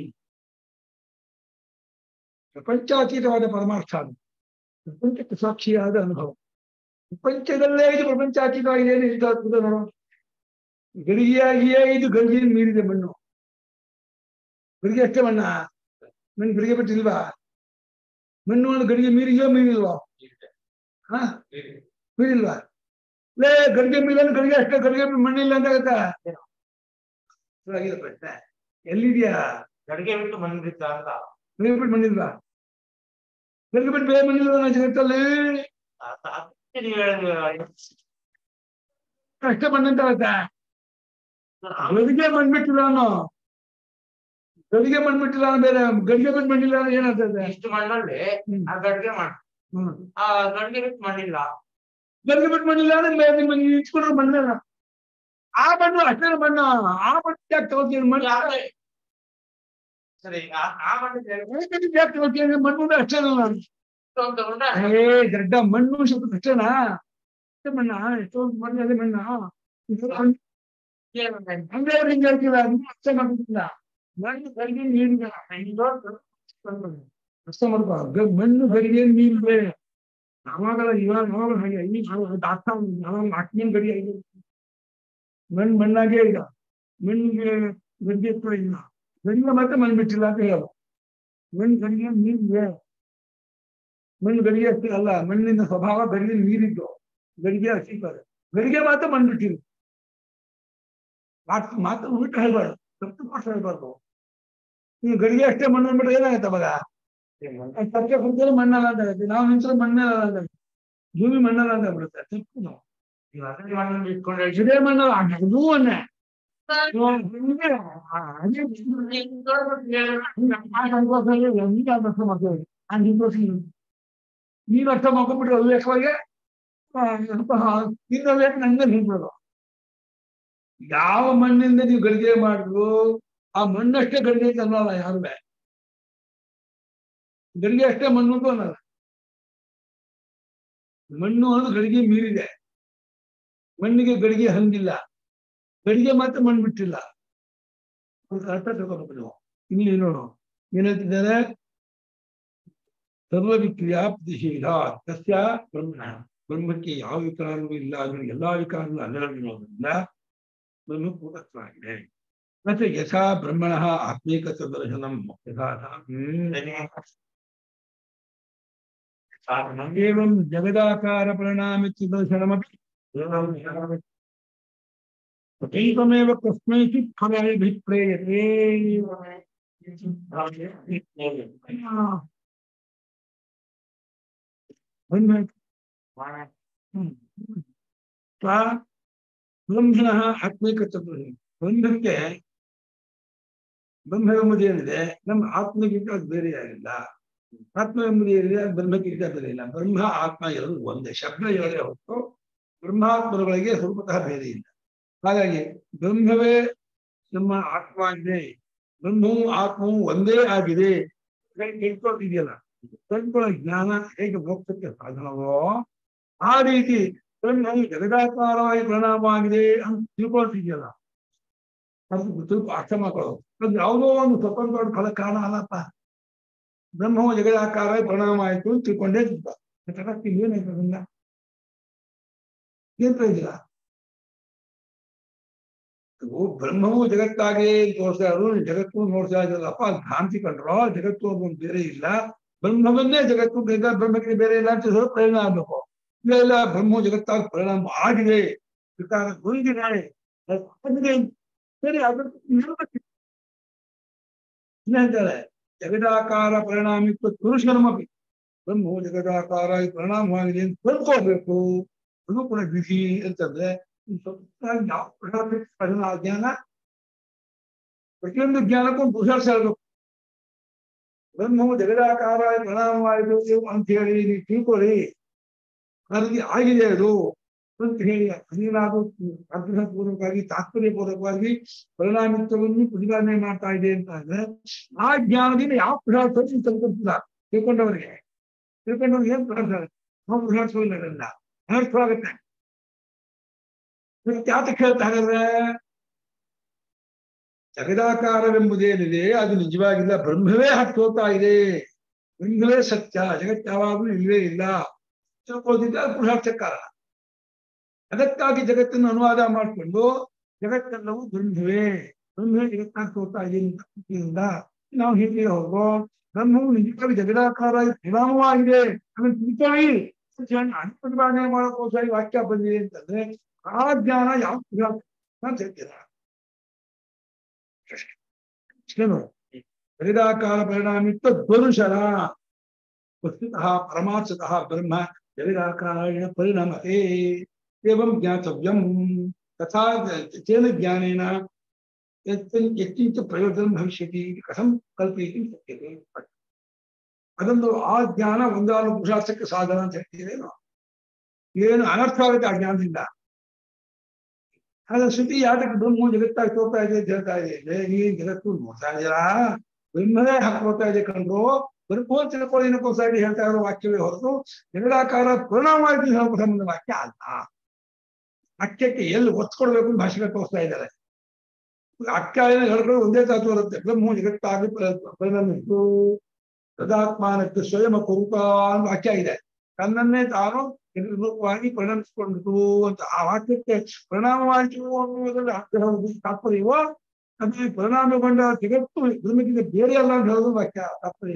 ಪ್ರಪಂಚಾತೀತವಾದ ಪರಮಾರ್ಥ ಅದು ಪ್ರಪಂಚಕ್ಕೆ ಸಾಕ್ಷಿಯಾದ ಅನುಭವ ಪ್ರಪಂಚದಲ್ಲೇ ಇದು ಪ್ರಪಂಚಾತೀತವಾಗಿದೆ ಏನು ಇದಾಗ್ತದೆ ನೋಡು ಗಡಿಗೆಯಾಗಿಯೇ ಇದು ಗಡಿಗೆ ಮೀರಿದೆ ಮಣ್ಣು ಗಡಿಗೆ ಅಷ್ಟೇ ಮಣ್ಣ ಮಣ್ಣು ಗಡಿಗೆ ಬಿಟ್ಟಿಲ್ವಾ ಮಣ್ಣು ಒಂದು ಗಡಿಗೆ ಮೀರಿದೆಯೋ ಮೀರಿಲ್ವಾ ಹಾ ಮೀರಿಲ್ವಾ ಲೇ ಗಡಿಗೆ ಮೀರಲು ಗಡಿಗೆ ಅಷ್ಟೇ ಗಡಿಗೆ ಮಣ್ಣಿಲ್ಲ ಅಂತ ಆಗುತ್ತಾ ಪ್ರಶ್ನೆ ಎಲ್ಲಿದ್ಯಾ ಗಡಿಗೆ ಬಿಟ್ಟು ಬಂದಿದ್ದ ಅಂತ ಗಡಿಗೆ ಬಿಟ್ಟು ಮಣ್ಣಿಲ್ವಾ ಗಡಿಗೆ ಬಿಟ್ಟು ಬೇರೆ ಮಣ್ಣಿಲ್ವಾ ನಾನು ಜಗತ್ತಲ್ಲಿ ಅದ್- ಅದಕ್ಕೆ ನೀವ್ ಹೇಳಿದ್ರಿ, ಅಷ್ಟೇ ಮಣ್ಣಂತ ಆಗುತ್ತಾ ಗಡಿಗೆ ಮಣ್ಬಿಟ್ಟಿಲ್ಲ ನಾನು ಗಡಿಗೆ ಮಣ್ಬಿಟ್ಟಿಲ್ಲ ನಾನು ಬೇರೆ ಗಡಿಗೆ ಬಿಟ್ಟು ಮಣ್ಣಿಲ್ಲ ಅಂದ್ರೆ ಏನಾಗ್ತದೆ ಇಷ್ಟು ಮಣ್ಣಲ್ಲಿ ಹ್ಮ್. ಆ ಗಡಿಗೆ ಮಣ್ಣು ಹ್ಮ್ ಆ ಗಡಿಗೆ ಬಿಟ್ಟು ಮಣ್ಣಿಲ್ಲ ಗಡಿಗೆ ಬಿಟ್ಟು ಮಣ್ಣಿಲ್ಲ ಅಂದ್ರೆ ಮೇಲೆ ನಿಮ್ಮ ಇಟ್ಕೊಂಡ್ರೆ ಮಣ್ಣಲ್ಲ ಆ ಮಣ್ಣು ಅಷ್ಟೇ ಮಣ್ಣು ಆ ಮಣ್ಣು ಯಾಕೆ ತಗೋತೀನಿ ಮಣ್ಣು ಯಾಕೆ? ಸರಿ ಆ- ಆ ಮಣ್ಣು ಯಾಕೆ ಯಾಕೆ ತಗೋತೀನಿ ಮಣ್ಣು ಅಷ್ಟೇ ನಾನು ತಗೊಂಡ್ರೆ ಏ ದೊಡ್ಡ ಮಣ್ಣು ಸ್ವಲ್ಪ ಅಷ್ಟೇನಾ ಅಷ್ಟೇ ಮಣ್ಣ ಎಷ್ಟೊಂದು ಮಣ್ಣು ಅದೇ ಮಣ್ಣ ಹಂಗೆ ಅವ್ರು ಹಿಂಗೆ ಹೇಳ್ತೀರ ಅದನ್ನ ಅಷ್ಟೇ ಮಾಡ್ತಿಲ್ಲ ಮಣ್ಣು ಗಡಿಗೆ ನೀರಿಲ್ಲ ಅಷ್ಟೇ ಮಾಡ್ಕೋ ಗ- ಮಣ್ಣು ಗಡಿಗೆ ನೀರಿದೆ ಯಾವಾಗಲ ಇವಾಗ ಯಾವಾಗ ಹಾಗೆ ಈಗ ಆಗ್ತಾ ಯಾವಾಗ ನಾಲ್ಕನೇ ಗಡಿ ಆಗಿದೆ ಮಣ್ಣು ಮಣ್ಣಾಗೇ ಈಗ ಮಣ್ಣಿಗೆ ಗಡಿಗೆ ಕೂಡ ಇಲ್ಲ ಗಡಿಗೆ ಮತ್ತೆ ಮಣ್ಣು ಬಿಟ್ಟಿಲ್ಲ ಅಂತ ಹೇಳೋದು ಮಣ್ಣು ಗಡಿಗೆ ನೀರಿದೆ ಮಣ್ಣು ಗಡಿಗೆ ಅಷ್ಟೇ ಅಲ್ಲ ಮಣ್ಣಿನ ಸ್ವಭಾವ ಗಡಿಗೆ ನೀರಿದ್ದು ಗಡಿಗೆ ಹಸಿತಾರೆ ಗಡಿಗೆ ಮಾತ್ರ ಮಣ್ಣು ಬಿಟ್ಟಿಲ್ಲ ಮಾತು ಮಾತು ಉಲ್ಟ ಹೇಳ್ಬಾರ್ದು ತಪ್ಪು ಮಾತು ಹೇಳ್ಬಾರ್ದು ನೀವು ಗಡಿಗೆ ಅಷ್ಟೇ ಮಣ್ಣು ಅಂದ್ಬಿಟ್ರೆ ಏನಾಗತ್ತೆ ಅವಾಗ ಸತ್ಯ ಕುಂತಲ್ಲಿ ಮಣ್ಣಲ್ಲ ಅಂತ ಆಗುತ್ತೆ ನಾವು ನಿಂತರೆ ಮಣ್ಣಲ್ಲ ಅಂತ ಆಗುತ್ತೆ. ಭೂಮಿ ಮಣ್ಣಲ್ಲ ಅಂತ ಬಿಡುತ್ತೆ ತಪ್ಪು ನಾವು ನೀವು ಅದನ್ನೇ ಮಣ್ಣನ್ನು ಇಟ್ಕೊಂಡು ಹೇಳ್ತೀರಿ. ಇದೇ ಮಣ್ಣಲ್ಲ ಅದು ಅನ್ನೇ ನೀನು ಅರ್ಥ ಮಾಡ್ಕೊಂಡ್ಬಿಟ್ರೆ ಅವ್ಯಕ್ಕಾಗಿ ಇನ್ನೊಂದು ನಂಗೆ ನಿಂತ್ಬಿಡೋದು ಯಾವ ಮಣ್ಣಿಂದ ನೀವು ಗಡಿಗೆ ಮಾಡಿದ್ರು ಆ ಮಣ್ಣಷ್ಟೇ ಗಡಿಗೆ ಅಂತ ಅನ್ನಲ್ಲ ಯಾರು ಗಡಿಗೆ ಅಷ್ಟೇ ಮಣ್ಣು ಅಂತ ಅನ್ನಲ್ಲ ಮಣ್ಣು ಅನ್ನೋದು ಗಡಿಗೆ ಮೀರಿದೆ ಮಣ್ಣಿಗೆ ಗಡಿಗೆ ಹಂಗಿಲ್ಲ ಗಡಿಗೆ ಮಾತ್ರ ಮಣ್ಣು ಬಿಟ್ಟಿಲ್ಲ ಅದಕ್ಕೆ ಅರ್ಥ ತಗೋಬೇಕು ನೀವು ಇಲ್ಲಿ ನೋಡು ಏನ್ ಹೇಳ್ತಿದ್ದಾರೆ ಸರ್ವ ವಿಕ್ರಿಯಾ ಪ್ರತಿಶೀಲ ತಸ್ಯ ಬ್ರಹ್ಮ ಬ್ರಹ್ಮಕ್ಕೆ ಯಾವ ವಿಕಾರವೂ ಇಲ್ಲ ಅದು ಎಲ್ಲಾ ವಿಕಾರಗಳು ಅಲ್ಲಗಳಿರೋದ್ರಿಂದ ಬ್ರಹ್ಮ ಪೂರಕವಾಗಿದೆ ಮತ್ತೆ ಯಥಾ ಬ್ರಹ್ಮಣ ಆತ್ಮೀಕ ದರ್ಶನಂ ಯಥಾ ಹ್ಮ್ ಏವಂ ಜಗದಾಕಾರ ಪರಿಣಾಮಿತ್ಯ ದರ್ಶನಮಪಿ ಏಕಮೇವ ಕಸ್ಮೈಚಿತ್ ಫಲಾಭಿಪ್ರೇಯತೆ ಬ್ರಹ್ಮ ಹ್ಮ್. ಸ ಬ್ರಹ್ಮಣಃ ಆತ್ಮಿಕತ್ವ ಬ್ರಹ್ಮಕ್ಕೆ ಬ್ರಹ್ಮ ಎಂಬುದು ಏನಿದೆ ನಮ್ಮ ಆತ್ಮಗಿಂತ ಅದು ಬೇರೆಯಾಗಿಲ್ಲ ಆತ್ಮ ಎಂಬುದು ಏನಿದೆ ಅದು ಬ್ರಹ್ಮಕ್ಕಿಂತ ಬೇರೆ ಇಲ್ಲ ಬ್ರಹ್ಮ ಆತ್ಮ ಎರಡು ಒಂದೇ ಶಬ್ದ ಎರಡೇ ಹೊತ್ತು ಬ್ರಹ್ಮಾತ್ಮರುಗಳಿಗೆ ಸ್ವಲ್ಪತಃ ಬೇರೆ ಇಲ್ಲ ಹಾಗಾಗಿ ಬ್ರಹ್ಮವೇ ನಮ್ಮ ಆತ್ಮ ಆಗಿದೆ ಬ್ರಹ್ಮವು ಆತ್ಮವು ಒಂದೇ ಆಗಿದೆ ತಿಳ್ಕೊಳ್ತಿದೆಯಲ್ಲ ತಿಳ್ಕೊಳ್ಳೋ ಜ್ಞಾನ ಹೇಗೆ ಮೋಕ್ಷಕ್ಕೆ ಸಾಧನವೋ ಆ ರೀತಿ ಬ್ರಹ್ಮವು ಜಗದಾಕಾರವಾಗಿ ಪರಿಣಾಮ ಆಗಿದೆ ಅಂತ ತಿಳ್ಕೊಳ್ತಿದೆಯಲ್ಲ ಅದು ತಿಳ್ಕೊ ಅರ್ಥ ಮಾಡ್ಕೊಳ್ಳೋದು ಅದು ಯಾವುದೋ ಒಂದು ಸ್ವತಂತ್ರ ಫಲ ಕಾರಣ ಅಲ್ಲಪ್ಪ ಬ್ರಹ್ಮವು ಜಗದಾಕಾರವಾಗಿ ಪರಿಣಾಮ ಆಯ್ತು ಅಂತ ತಿಳ್ಕೊಂಡೇ ಜಗತ್ತಿಗೆ ಏನಾಯ್ತು ಅದರಿಂದ ಏನ್ ಪ್ರಯೋಜನ ಅದು ಬ್ರಹ್ಮವು ಜಗತ್ತಾಗೆ ತೋರಿಸ್ತಾ ಇರೋದು ಜಗತ್ತು ನೋಡ್ತಾ ಇದ್ದಲ್ಲಪ್ಪ ಅದು ಭ್ರಾಂತಿ ಕಂಡ್ರೋ ಜಗತ್ತು ಅನ್ನೋದು ಬೇರೆ ಇಲ್ಲ ಬ್ರಹ್ಮವನ್ನೇ ಜಗತ್ತು ಬೇಗ ಬ್ರಹ್ಮಕ್ಕೆ ಬೇರೆ ಇಲ್ಲ ಅಂತ ಹೇಳೋ ಪರಿಣಾಮ ಆಗಬೇಕು ಇಲ್ಲ ಬ್ರಹ್ಮ ಜಗತ್ತಾಗ ಪರಿಣಾಮ ಆಗಿದೆ ವಿಕಾರ ಹೊಂದಿದೆ ಆಗಿದೆ ಸರಿ ಅದ್ರ ಹೇಳ್ತಾರೆ ಜಗದಾಕಾರ ಪರಿಣಾಮಿತ್ವ ಪುರುಷನಮಪಿ ಬ್ರಹ್ಮವು ಜಗದಾಕಾರ ಈ ಪರಿಣಾಮವಾಗಿದೆ ಅಂತ ತಿಳ್ಕೋಬೇಕು ಅದು ಕೂಡ ವಿಧಿ ಅಂತಂದ್ರೆ ಈ ಸ್ವಲ್ಪ ಯಾವ ಪ್ರಕಾರದ ಪರಿಣಾಮ ಜ್ಞಾನ ಪ್ರತಿಯೊಂದು ಜ್ಞಾನಕ್ಕೂ ಪುರುಷಾರ್ಥ ಹೇಳ್ಬೇಕು ಬ್ರಹ್ಮವು ಜಗದಾಕಾರ ಪರಿಣಾಮವಾಯಿತು ಅಂತ ಹೇಳಿ ನೀವು ತಿಳ್ಕೊಳ್ಳಿ ಅದಕ್ಕೆ ಆಗಿದೆ ಅದು ಅಂತ ಹೇಳಿ ಅದೇನಾದ್ರು ಅರ್ಥಪೂರ್ವಕವಾಗಿ ತಾತ್ಪರ್ಯಪೂರ್ವಕವಾಗಿ ಪರಿಣಾಮಿತ್ವವನ್ನು ಪ್ರತಿಪಾದನೆ ಮಾಡ್ತಾ ಇದೆ ಅಂತ ಅಂದ್ರೆ ಆ ಜ್ಞಾನದಿಂದ ಯಾವ ಪುರುಷಾರ್ಥ ತಿಳ್ಕೊಂತಿಲ್ಲ ತಿಳ್ಕೊಂಡವರಿಗೆ ತಿಳ್ಕೊಂಡವ್ರಿಗೆ ಏನ್ ಪುರುಷಾರ್ಥ ನಾವು ಪುರುಷಾರ್ಥವಿಲ್ಲ ಅದೆಲ್ಲ ಅನರ್ಥವಾಗುತ್ತೆ ಮತ್ತೆ ಯಾತಕ್ಕೆ ಹೇಳ್ತಾ ಹಾಗಾದ್ರೆ ಜಗದಾಕಾರವೆಂಬುದೇನಿದೆ ಅದು ನಿಜವಾಗಿಲ್ಲ ಬ್ರಹ್ಮವೇ ಹತ್ತೋತಾ ಇದೆ ಬ್ರಹ್ಮವೇ ಸತ್ಯ ಜಗತ್ತು ಯಾವಾಗಲೂ ಇಲ್ಲವೇ ಇಲ್ಲ ತಿಳ್ಕೊಳ್ಳೋದಿದ್ರೆ ಅದು ಪುರುಷಾರ್ಥಕ್ಕೆ ಕಾರಣ ಅದಕ್ಕಾಗಿ ಜಗತ್ತನ್ನು ಅನುವಾದ ಮಾಡಿಕೊಂಡು ಜಗತ್ತೆಲ್ಲವೂ ಬ್ರಹ್ಮವೇ ಬ್ರಹ್ಮವೇ ಜಗತ್ತಾಗಿ ತೋರ್ತಾ ಇದೆ ಅಂತ ಪ್ರೀತಿಯಿಂದ ನಾವು ಹೀಗೆ ಹೋಗೋ ಬ್ರಹ್ಮವು ನಿಜವಾಗಿ ಜಗದಾಕಾರ ಪರಿಣಾಮವಾಗಿದೆ ಅದನ್ನು ತಿಳ್ಕೊಳ್ಳಿ ಅಂತ ಹೇಳಿ ಅನ್ ಪ್ರತಿಪಾದನೆ ಮಾಡೋಕ್ಕೋಸ್ಕರ ಈ ವಾಕ್ಯ ಬಂದಿದೆ ಅಂತಂದ್ರೆ ಆ ಜ್ಞಾನ ಯಾವ ಪುರುಷಾರ್ಥ ಅಂತ ಹೇಳ್ತೀರ ಏನು ಜಗದಾಕಾರ ಪರಿಣಾಮಿತ್ವ ಧ್ವನುಷರ ವಸ್ತುತಃ ಪರಮಾರ್ಥತಃ ಬ್ರಹ್ಮ ಜಗದಾಕಾರೇಣ ಪರಿಣಮತೆ एवं ज्ञातव्यम तथा तेन ज्ञानेन यत्किञ्च प्रयोजनं भविष्यति इति कथं कल्पयितुं शक्यते ಅದೊಂದು ಆ ಜ್ಞಾನ ಒಂದಾನು ಪುರುಷಾರ್ಥಕ್ಕೆ ಸಾಧನ ಅಂತ ಹೇಳ್ತಿದ್ದೇನು ಏನು ಅನರ್ಥ ಆಗುತ್ತೆ ಆ ಜ್ಞಾನದಿಂದ ಆದ್ರೆ ಶ್ರುತಿ ಯಾತಕ್ಕೆ ಬ್ರಹ್ಮ ಜಗತ್ತಾಗಿ ತೋರ್ತಾ ಇದೆ ಅಂತ ಹೇಳ್ತಾ ಇದೆ ಅಂದ್ರೆ ನೀನ್ ಜಗತ್ತು ನೋಡ್ತಾ ಇದೀರಾ ಬ್ರಹ್ಮನೇ ಹಾಕೋತಾ ಇದೆ ಕಂಡ್ರು ಬ್ರಹ್ಮ ತಿಳ್ಕೊಳ್ಳಿ ಏನಕ್ಕೋಸ್ಕರ ಇದೆ ಹೇಳ್ತಾ ಇರೋ ವಾಕ್ಯವೇ ಹೊರತು ಜಗದಾಕಾರ ಪರಿಣಾಮವಾಗಿ ಹೇಳೋ ಸಂಬಂಧ ವಾಕ್ಯ ಅಲ್ಲ ವಾಕ್ಯಕ್ಕೆ ಎಲ್ಲಿ ಒತ್ತು ಕೊಡ್ಬೇಕು ಅಂತ ಭಾಷೆ ತೋರಿಸ್ತಾ ಇದ್ದಾರೆ ಅಕ್ಕಾಯನ ಹೇಳ್ಕೊಂಡು ಒಂದೇ ತಾತು ಬರುತ್ತೆ ಬ್ರಹ್ಮ ಜಗತ್ತಾಗಿ ಪರಿಣಮಿಸಿತು ತದಾತ್ಮಾನಕ್ಕೆ ಸ್ವಯಂ ಕುರುತ ಅಂತ ವಾಕ್ಯ ಇದೆ ತನ್ನನ್ನೇ ತಾನು ರೂಪವಾಗಿ ಪರಿಣಮಿಸಿಕೊಂಡಿತು ಅಂತ ಆ ವಾಕ್ಯಕ್ಕೆ ಪರಿಣಾಮವಾಯಿತು ಅನ್ನುವುದರಲ್ಲಿ ಅರ್ಥ ತಾತ್ಪರ್ಯವೋ ಅದು ಪರಿಣಾಮಗೊಂಡ ಜಗತ್ತು ಬ್ರಹ್ಮಕ್ಕಿಂತ ಬೇರೆ ಅಲ್ಲ ಅಂತ ಹೇಳೋದು ವಾಕ್ಯ ತಾತ್ಪರ್ಯ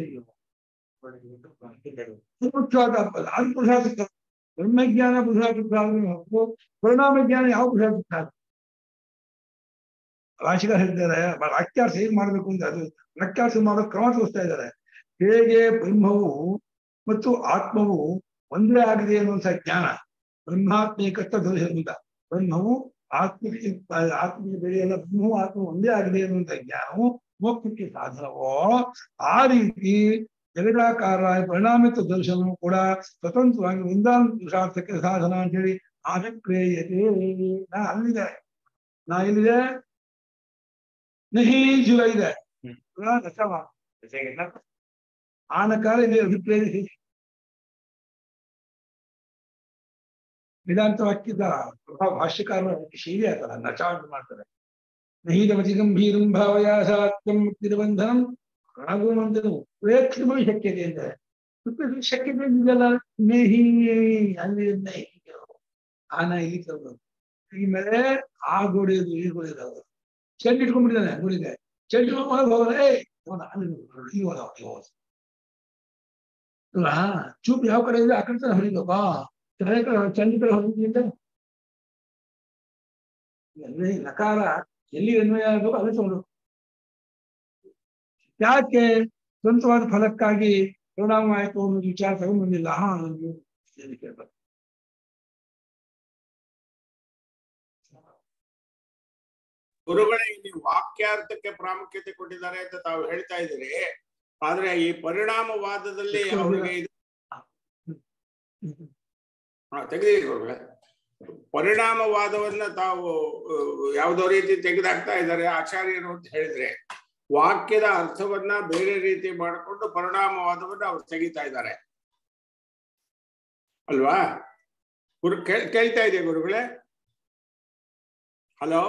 ಅದು ಪುರುಷಾರ್ಥ ಬ್ರಹ್ಮಜ್ಞಾನ ಪುರುಷಾರ್ಥ ಹೊರತು ಪರಿಣಾಮ ಜ್ಞಾನ ಯಾವ ಪುರುಷಾರ್ಥ ರಾಶಿಗಾರ ಹೇಳ್ತಾರೆ ವಾಕ್ಯಾರ್ಥ ಹೇಗೆ ಮಾಡ್ಬೇಕು ಅಂತ ಅದು ವಾಕ್ಯಾರ್ಥ ಮಾಡೋ ಕ್ರಮ ತೋರಿಸ್ತಾ ಇದ್ದಾರೆ ಹೇಗೆ ಬ್ರಹ್ಮವು ಮತ್ತು ಆತ್ಮವು ಒಂದೇ ಆಗಿದೆ ಅನ್ನುವಂಥ ಜ್ಞಾನ ಬ್ರಹ್ಮಾತ್ಮೀಕತ್ವ ದೋಷದಿಂದ ಬ್ರಹ್ಮವು ಆತ್ಮಕ್ಕೆ ಆತ್ಮಕ್ಕೆ ಬೆಳೆಯಲ್ಲ ಬ್ರಹ್ಮವು ಆತ್ಮ ಒಂದೇ ಆಗಿದೆ ಅನ್ನುವಂಥ ಜ್ಞಾನವು ಮೋಕ್ಷಕ್ಕೆ ಸಾಧನವೋ ಆ ರೀತಿ ಜಗದಾಕಾರ ಪರಿಣಾಮಿತ ದರ್ಶನವು ಕೂಡ ಸ್ವತಂತ್ರವಾಗಿ ಒಂದಾನು ಪುರುಷಾರ್ಥಕ್ಕೆ ಸಾಧನ ಅಂತ ಹೇಳಿ ಅಭಿಪ್ರೇಯತೆ ನಾ ಅಲ್ಲಿದೆ ನಾ ಎಲ್ಲಿದೆ ನಹಿ ಜುಲ ಇದೆ ಆನಕಾರ ಇಲ್ಲಿ ಅಭಿಪ್ರೇಯ ವೇದಾಂತ ವಾಕ್ಯದ ಭಾಷ್ಯಕಾರ ಶೈಲಿ ಆಗ್ತದ ನಚಾಂತ ಮಾಡ್ತಾರೆ ನಹೀದಮತಿ ಗಂಭೀರಂ ಭಾವಯ ಸತ್ಯಂ ಮುಕ್ತಿರಬಂಧನಂ ಆಗುವಂಥದ್ದು ಪ್ರೇಕ್ಷಣವೂ ಶಕ್ಯತೆ ಅಂತಾರೆ ಶಕ್ಯತೆ ಇದೆಯಲ್ಲ ನೇಹಿ ಅಲ್ಲಿ ನೇಹಿ ಆನ ಇಲ್ಲಿ ತಗೋದು ಈ ಮೇಲೆ ಆ ಗೋಡೆಯದು ಈ ಗೋಡೆಯದು ಚೆಂಡು ಇಟ್ಕೊಂಡ್ಬಿಟ್ಟಿದ್ದಾನೆ ಗೋಡಿಗೆ ಚೆಂಡು ಇಟ್ಕೊಂಡು ಹೋದ್ರೆ ಅಲ್ಲ ಚೂಪ್ ಯಾವ ಕಡೆ ಇದೆ ಆ ಕಡೆ ತರ ಹೊಡಿಬೇಕಾ ಕಡೆ ಕಡೆ ಚೆಂಡು ಕಡೆ ಹೊಡಿದ್ರಿಂದ ಎಲ್ಲಿ ನಕಾರ ಎಲ್ಲಿ ಅನ್ವಯ ಆಗಬೇಕು ಅದೇ ತಗೊಂಡು ಯಾಕೆ ಸ್ವಂತವಾದ ಫಲಕ್ಕಾಗಿ ಪರಿಣಾಮ ಆಯ್ತು ಅನ್ನೋದು ವಿಚಾರ ತಗೊಂಡ್ಬಂದಿಲ್ಲ ಹಾ ಕೇಳ್ಬೇಕು ಗುರುಗಳೇ ಇಲ್ಲಿ ವಾಕ್ಯಾರ್ಥಕ್ಕೆ ಪ್ರಾಮುಖ್ಯತೆ ಕೊಟ್ಟಿದ್ದಾರೆ ಅಂತ ತಾವು ಹೇಳ್ತಾ ಇದ್ದೀರಿ ಆದ್ರೆ ಈ ಪರಿಣಾಮವಾದದಲ್ಲಿ ಅವರಿಗೆ ಇದು ಹಾ, ತೆಗೆದಿರಿ ಗುರುಗಳೇ ಪರಿಣಾಮವಾದವನ್ನ ತಾವು ಅಹ್, ಯಾವುದೋ ರೀತಿ ತೆಗೆದಾಕ್ತಾ ಇದ್ದಾರೆ ಆಚಾರ್ಯರು ಅಂತ ಹೇಳಿದ್ರೆ ವಾಕ್ಯದ ಅರ್ಥವನ್ನ ಬೇರೆ ರೀತಿ ಮಾಡಿಕೊಂಡು ಪರಿಣಾಮವಾದವನ್ನ ಅವ್ರು ತೆಗಿತಾ ಇದ್ದಾರೆ ಅಲ್ವಾ ಗುರು ಕೇಳ್ ಕೇಳ್ತಾ ಇದೆಯಾ ಗುರುಗಳೇ ಹಲೋ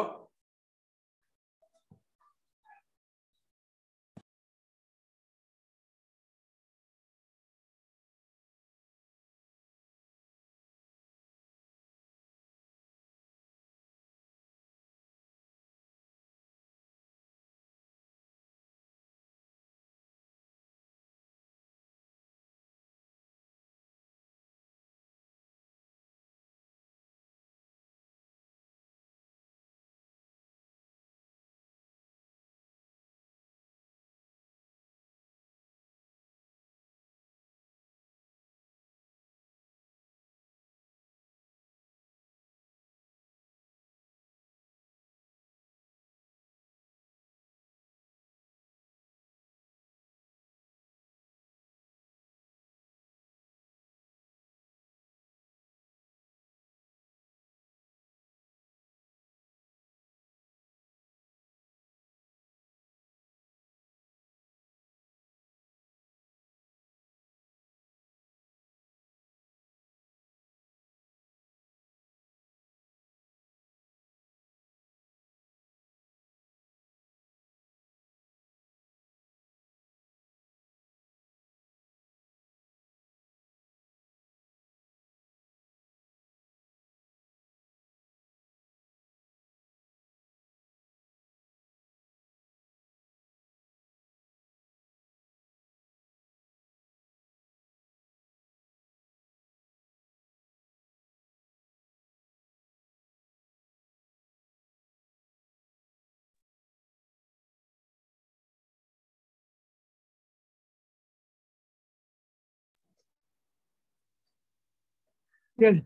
ಕೇಳಿ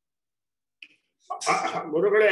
ಗುರುಗಳೇ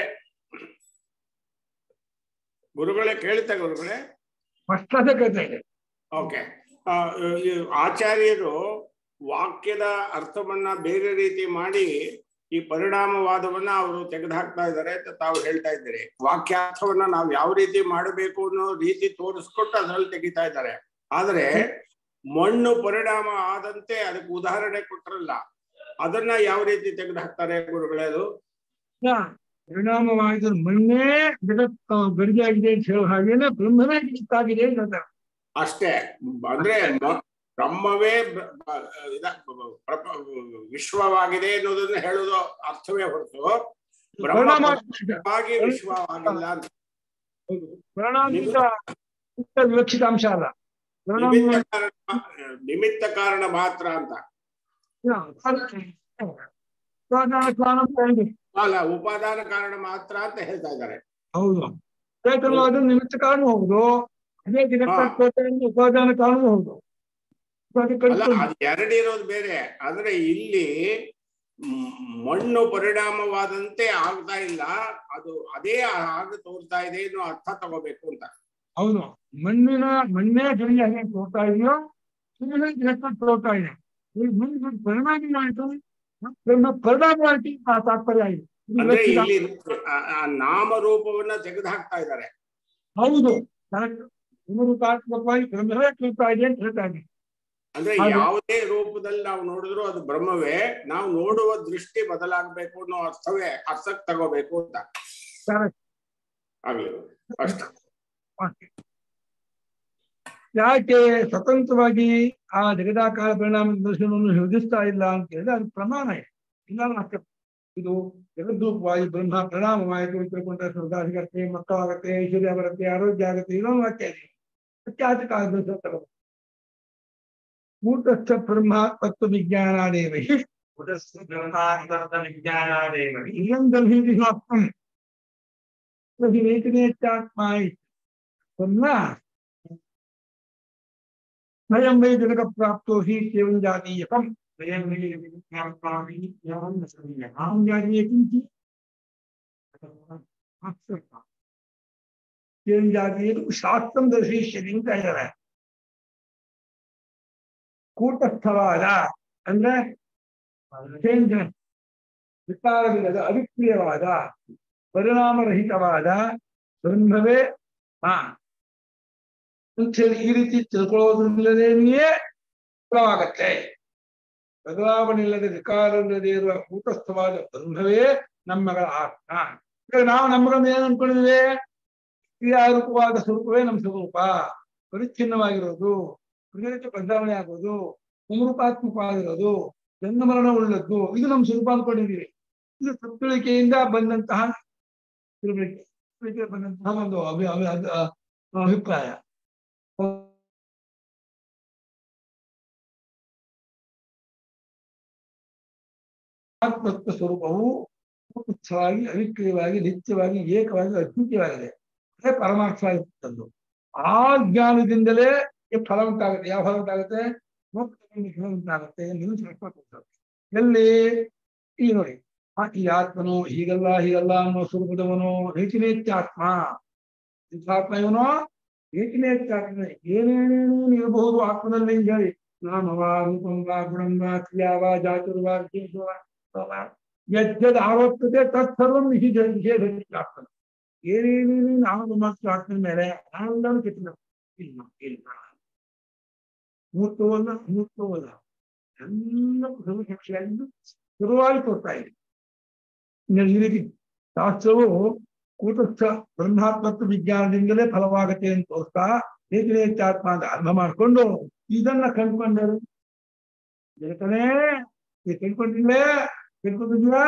ಗುರುಗಳೇ ಕೇಳುತ್ತಾ ಗುರುಗಳೇ ಸ್ಪಷ್ಟತೆ ಕೇಳ್ತಾ ಇದೆ ಓಕೆ ಆಚಾರ್ಯರು ವಾಕ್ಯದ ಅರ್ಥವನ್ನ ಬೇರೆ ರೀತಿ ಮಾಡಿ ಈ ಪರಿಣಾಮವಾದವನ್ನ ಅವರು ತೆಗೆದುಹಾಕ್ತಾ ಇದ್ದಾರೆ ಅಂತ ತಾವು ಹೇಳ್ತಾ ಇದ್ದೀರಿ ವಾಕ್ಯಾರ್ಥವನ್ನ ನಾವು ಯಾವ ರೀತಿ ಮಾಡಬೇಕು ಅನ್ನೋ ರೀತಿ ತೋರಿಸ್ಕೊಟ್ಟು ಅದರಲ್ಲಿ ತೆಗಿತಾ ಇದ್ದಾರೆ ಆದ್ರೆ ಮಣ್ಣು ಪರಿಣಾಮ ಆದಂತೆ ಅದಕ್ಕೆ ಉದಾಹರಣೆ ಕೊಟ್ಟರಲ್ಲ ಅದನ್ನ ಯಾವ ರೀತಿ ತೆಗೆದುಹಾಕ್ತಾರೆ ಗುರುಗಳೇ ಅದು ಪರಿಣಾಮವಾದ ಮಣ್ಣೇ ಜಗತ್ ಗಡಿಗೆಯಾಗಿದೆ ಅಂತ ಹೇಳೋ ಹಾಗೇನೆ ಬ್ರಹ್ಮನೇ ಜಗತ್ತಾಗಿದೆ ಅಂತ ಹೇಳ್ತಾರೆ. ಅಷ್ಟೇ ಅಂದ್ರೆ ಮ- ಬ್ರಹ್ಮವೇ ಬ- ಬ- ಇದ- ಪ್ರಪ- ವಿಶ್ವವಾಗಿದೆ ಅನ್ನೋದನ್ನ ಹೇಳೋದು ಅರ್ಥವೇ ಹೊರತು ಬ್ರಹ್ಮ ಪರಿಣಾಮ ಪರವಾಗಿ ವಿಶ್ವವಾಗಿಲ್ಲ ಅಂತ ಹೌದು. ಪರಿಣಾಮದಿಂದ ಮುಕ್ತ ವಿವಕ್ಷಿತ ಅಂಶ ಅಲ್ಲ ಪರಿಣಾಮ ನಿಮಿತ್ತ ಕಾರಣ ನಿಮಿತ್ತ ಕಾರಣ ಮಾತ್ರ ಅಂತ ಉಪಾದಾನ ಕಾರಣ ಅಂತ ಇದೆ. ಅಲ್ಲ ಉಪಾದಾನ ಕಾರಣ ಮಾತ್ರ ಅಂತ ಹೇಳ್ತಾ ಇದ್ದಾರೆ ಹೌದು ಚೇತನವಾದ ನಿಮಿತ್ತ ಕಾರಣ ಹೌದು ಅದೇ ಜಗತ್ತ ಉಪಾದಾನ ಕಾರಣ ಹೌದು ಅದಕ್ಕೆ ಅಲ್ಲ ಅದು ಎರಡು ಇರೋದು ಬೇರೆ ಆದ್ರೆ ಇಲ್ಲಿ ಮ್- ಮಣ್ಣು ಪರಿಣಾಮವಾದಂತೆ ಆಗ್ತಾ ಇಲ್ಲ ಅದು ಅದೇ ಆಗ ತೋರ್ತಾ ಇದೆ ಅನ್ನೋ ಅರ್ಥ ತಗೋಬೇಕು ಅಂತ ಹೌದು ಮಣ್ಣಿನ ಮಣ್ಣೇ ಗಡಿಗೆ ಹೇಗೆ ತೋರ್ತಾ ಇದೆಯೋ ಸುಮ್ಮನೆ ಜಗತ್ತ ತೋರ್ತಾ ಇದೆ ಈ ಮಣ್ಣು ಪರಿಣಾಮ ಆಯ್ತು ಬ್ರಹ್ಮ ಪರಿಣಾಮವಾಗಿ ಆ ತಾತ್ಪರ್ಯ ಆಗಿದೆ ಇದು ಅಂದ್ರೆ ವಿವಕ್ಷಿತ ಇಲ್ಲಿ ಆ- ಆ ನಾಮರೂಪವನ್ನ ತೆಗೆದು ಹಾಕ್ತಾ ಇದ್ದಾರೆ ಹೌದು ಕರೆಕ್ಟ್ ಪುನರುತ್ಪಾತ್ಮಕವಾಗಿ ಬ್ರಹ್ಮವೇ ತೋರ್ತಾ ಇದೆ ಅಂತ ಹೇಳ್ತಾ ಇದೆ ಅಂದ್ರೆ ಹಾಗೆ. ಯಾವುದೇ ರೂಪದಲ್ಲಿ ನಾವು ನೋಡಿದ್ರು ಅದು ಬ್ರಹ್ಮವೇ ನಾವು ನೋಡುವ ದೃಷ್ಟಿ ಬದಲಾಗಬೇಕು ಅನ್ನೋ ಅರ್ಥವೇ ಅರ್ಥಕ್ಕೆ ತಗೋಬೇಕು ಅಂತ Correct. ಆಗ್ಲಿ ಅಷ್ಟ ಯಾಕೆ ಸ್ವತಂತ್ರವಾಗಿ ಆ ಜಗದಾಕಾರ ಪರಿಣಾಮ ದರ್ಶನವನ್ನು ಯೋಜಿಸ್ತಾ ಇಲ್ಲ ಅಂತ ಹೇಳಿದ್ರೆ ಅದು ಪ್ರಮಾಣ ಇದೆ ಇಲ್ಲ ಅರ್ಥ ಇದು ಜಗದ್ರೂಪವಾಗಿ ಬ್ರಹ್ಮ ಪರಿಣಾಮವಾಯಿತು ತಿಳ್ಕೊಂಡ್ರೆ ಸ್ವರ್ಗ ಸಿಗತ್ತೆ ಮಕ್ಕಳಾಗತ್ತೆ ಐಶ್ವರ್ಯ ಬರುತ್ತೆ ಆರೋಗ್ಯ ಆಗುತ್ತೆ ಇದೊಂದು ವಾಕ್ಯ ಇದೆ ಅತ್ಯಾಧಿಕ ಕೂಟಸ್ಥ ಬ್ರಹ್ಮ ತತ್ವ ವಿಜ್ಞಾನಾದೇವ ಇಯಂ ದರ್ಶಿಸಾತ್ಮಂ ವೇತನೇತ್ಯಾತ್ಮ ಪುನಃ ಸ್ವಯಂ ವೈ ಜನಕ ಪ್ರಾಪ್ತೋ ಹಿ ಕೇವಲ ಜಾತೀಯಕಂ ಸ್ವಯಂ ವೈ ಜನಕಪ್ರಾಪ್ತಾಮಿ ಯಾವಂ ನ ಸಮೀಯ. ಅಹಂ ಜಾತೀಯಕಂ ಚಿ ಕೇವಲ ಜಾತೀಯಕಂ ಶಾಸ್ತ್ರಂ ದರ್ಶಿಷ್ಯತಿ ಅಂತ ಇದ್ದಾರೆ ಕೂಟಸ್ಥವಾದ ಅಂದ್ರೆ ಚೇಂಜ್ ವಿಕಾರವಿಲ್ಲದ ಅವಿಕ್ರಿಯವಾದ ಪರಿಣಾಮರಹಿತವಾದ ಬ್ರಹ್ಮವೇ ಹಾ ಅಂತ ಹೇಳಿ ಈ ರೀತಿ ತಿಳ್ಕೊಳ್ಳೋದ್ರಿಂದಲೇ ಫಲವಾಗತ್ತೆ ಬದಲಾವಣೆ ಇಲ್ಲದೆ ವಿಕಾರವಿಲ್ಲದೆ ಇರುವ ಕೂಟಸ್ಥವಾದ ಬ್ರಹ್ಮವೇ ನಮ್ಮಗಳ ಆತ್ಮ ಈಗ ನಾವು ನಮ್ಮಗಳನ್ನು ಏನು ಅನ್ಕೊಂಡಿದ್ವಿ ಕ್ರಿಯಾರೂಪವಾದ ಸ್ವರೂಪವೇ ನಮ್ಮ ಸ್ವರೂಪ ಪರಿಚ್ಛಿನ್ನವಾಗಿರೋದು ಪ್ರತಿನಿತ್ಯ ಬದಲಾವಣೆ ಆಗೋದು ಸಮರೂಪಾತ್ಮಕವಾಗಿರೋದು ಜನ್ಮ ಮರಣ ಉಳ್ಳದ್ದು ಇದು ನಮ್ಮ ಸ್ವರೂಪ ಅನ್ಕೊಂಡಿದೀವಿ ಇದು ತಿಳುವಳಿಕೆಯಿಂದ ಬಂದಂತಹ ತಿಳುವಳಿಕೆ ತಿಳುವಳಿಕೆ ಬಂದಂತಹ ಒಂದು ಅಭಿ ಅಭಿ ಅದ್- ಅ- ಅಭಿಪ್ರಾಯ ಆತ್ಮತ್ವ ಸ್ವರೂಪವು ಉತ್ಸವಾಗಿ ಅವಿಕ್ರಿಯವಾಗಿ ನಿತ್ಯವಾಗಿ ಏಕವಾಗಿ ಅದ್ವಿತೀಯವಾಗಿದೆ ಅದೇ ಪರಮಾರ್ಥವಾಗಿರ್ತದ್ದು ಆ ಜ್ಞಾನದಿಂದಲೇ ಈ ಫಲ ಉಂಟಾಗುತ್ತೆ ಯಾವ ಫಲ ಉಂಟಾಗುತ್ತೆ ಮೋಕ್ಷದಿಂದ ಫಲ ಉಂಟಾಗುತ್ತೆ ನಿಲ್ಲಿಸ ಎಲ್ಲಿ ಈ ನೋಡಿ ಆ ಈ ಆತ್ಮನು ಹೀಗಲ್ಲ ಹೀಗಲ್ಲ ಅನ್ನೋ ಸ್ವರೂಪದವನು ಏಕನೇತ್ಯಾತ್ಮ ಆತ್ಮ ಇವನು ಏಕನೇತ್ಯಾತ್ಮ ಏನೇನೇನು ಇರಬಹುದು ಆತ್ಮನಲ್ಲಿ ಅಂತ ಹೇಳಿ ನಾಮವಾ ರೂಪಂ ವಾ ಗುಣಂ ವಾ ಕ್ರಿಯಾ ವಾ ಜಾತಿರ್ವಾ ವಿಶೇಷವಾ ವಾ ಯಜ್ಜದ್ ಆವರ್ತತೆ ತತ್ಸರ್ವಂ ನಿಷಿಧ ನಿಷೇಧ ಆತ್ಮ ಏನೇನೇನು ನಾವು ಮತ್ತು ಆತ್ಮನ ಮೇಲೆ ನಾವೆಲ್ಲರೂ ಕೆಟ್ಟಿಲ್ಲ ಇಲ್ಲ ಇಲ್ಲ ಮೂರ್ತವಲ್ಲ ಮೂರ್ತವಲ್ಲ ಎಲ್ಲ ಸರ್ವಸಾಕ್ಷಿಯಾಗಿದ್ದು ಶುರುವಾಗಿ ತೋರ್ತಾ ಇದೆ ಇನ್ನು ಈ ರೀತಿ ಶಾಸ್ತ್ರವು ಕೂಟಸ್ಥ ಬ್ರಹ್ಮಾತ್ಮತ್ವ ವಿಜ್ಞಾನದಿಂದಲೇ ಫಲವಾಗತ್ತೆ ಅಂತ ತೋರಿಸ್ತಾ ಏಕನೇತ್ಯಾತ್ಮ ಅಂತ ಅರ್ಥ ಮಾಡಿಕೊಂಡು ಇದನ್ನ ಕಂಡ್ಕೊಂಡರು ಜಗತ್ತನೇ ಈ ತಿಳ್ಕೊಂಡಿಲ್ಲೇ ತಿಳ್ಕೊಂಡಿದ್ಯಾ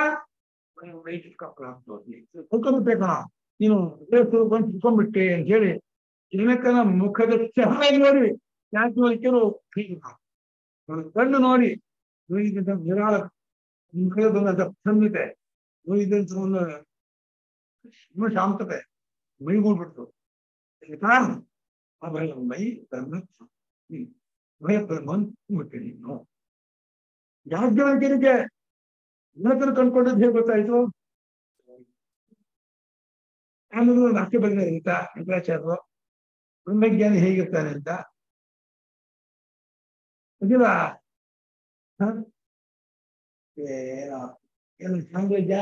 ತಿಳ್ಕೊಂಡ್ಬಿಟ್ಟೆ ಕಣ ನೀನು ಬಂದು ತಿಳ್ಕೊಂಡ್ಬಿಟ್ಟೆ ಅಂತ ಹೇಳಿ ಜನಕನ ಮುಖದ ಚಹರೆ ನೋಡಿ ಯಾಕೆ ವೈದ್ಯರು ಕಣ್ಣು ನೋಡಿ ನೋಯಿದಂತ ನಿರಾಳ ಮುಖದ ಬಂದಂತ ಪ್ರಸನ್ನತೆ ನೋಯಿದಂತ ಒಂದು ಇನ್ನು ಶಾಂತತೆ ಮೈಗೂಡ್ಬಿಡ್ತು ಕಾರಣ ಆ ಭಯ ಮೈ ಬ್ರಹ್ಮ ಹ್ಮ್. ಭಯ ಬ್ರಹ್ಮನ್ ಬಿಟ್ಟೆ ನೀನು ಯಾಜ್ಞವಲ್ಕ್ಯನಿಗೆ ಜಗತ್ತನ್ನು ಕಂಡ್ಕೊಂಡದ್ದು ಹೇಗೆ ಗೊತ್ತಾಯ್ತು ಆಮೇಲೆ ನಾಟ್ಯ ಬಗ್ಗೆ ಅಂತ ಶಂಕರಾಚಾರ್ಯರು ಬ್ರಹ್ಮಜ್ಞಾನಿ ಹೇಗಿರ್ತಾನೆ ಅಂತ ಅದಿಲ್ಲ ಹ? ಏನೋ ಏನು ಸಾಮ್ರಾಜ್ಯ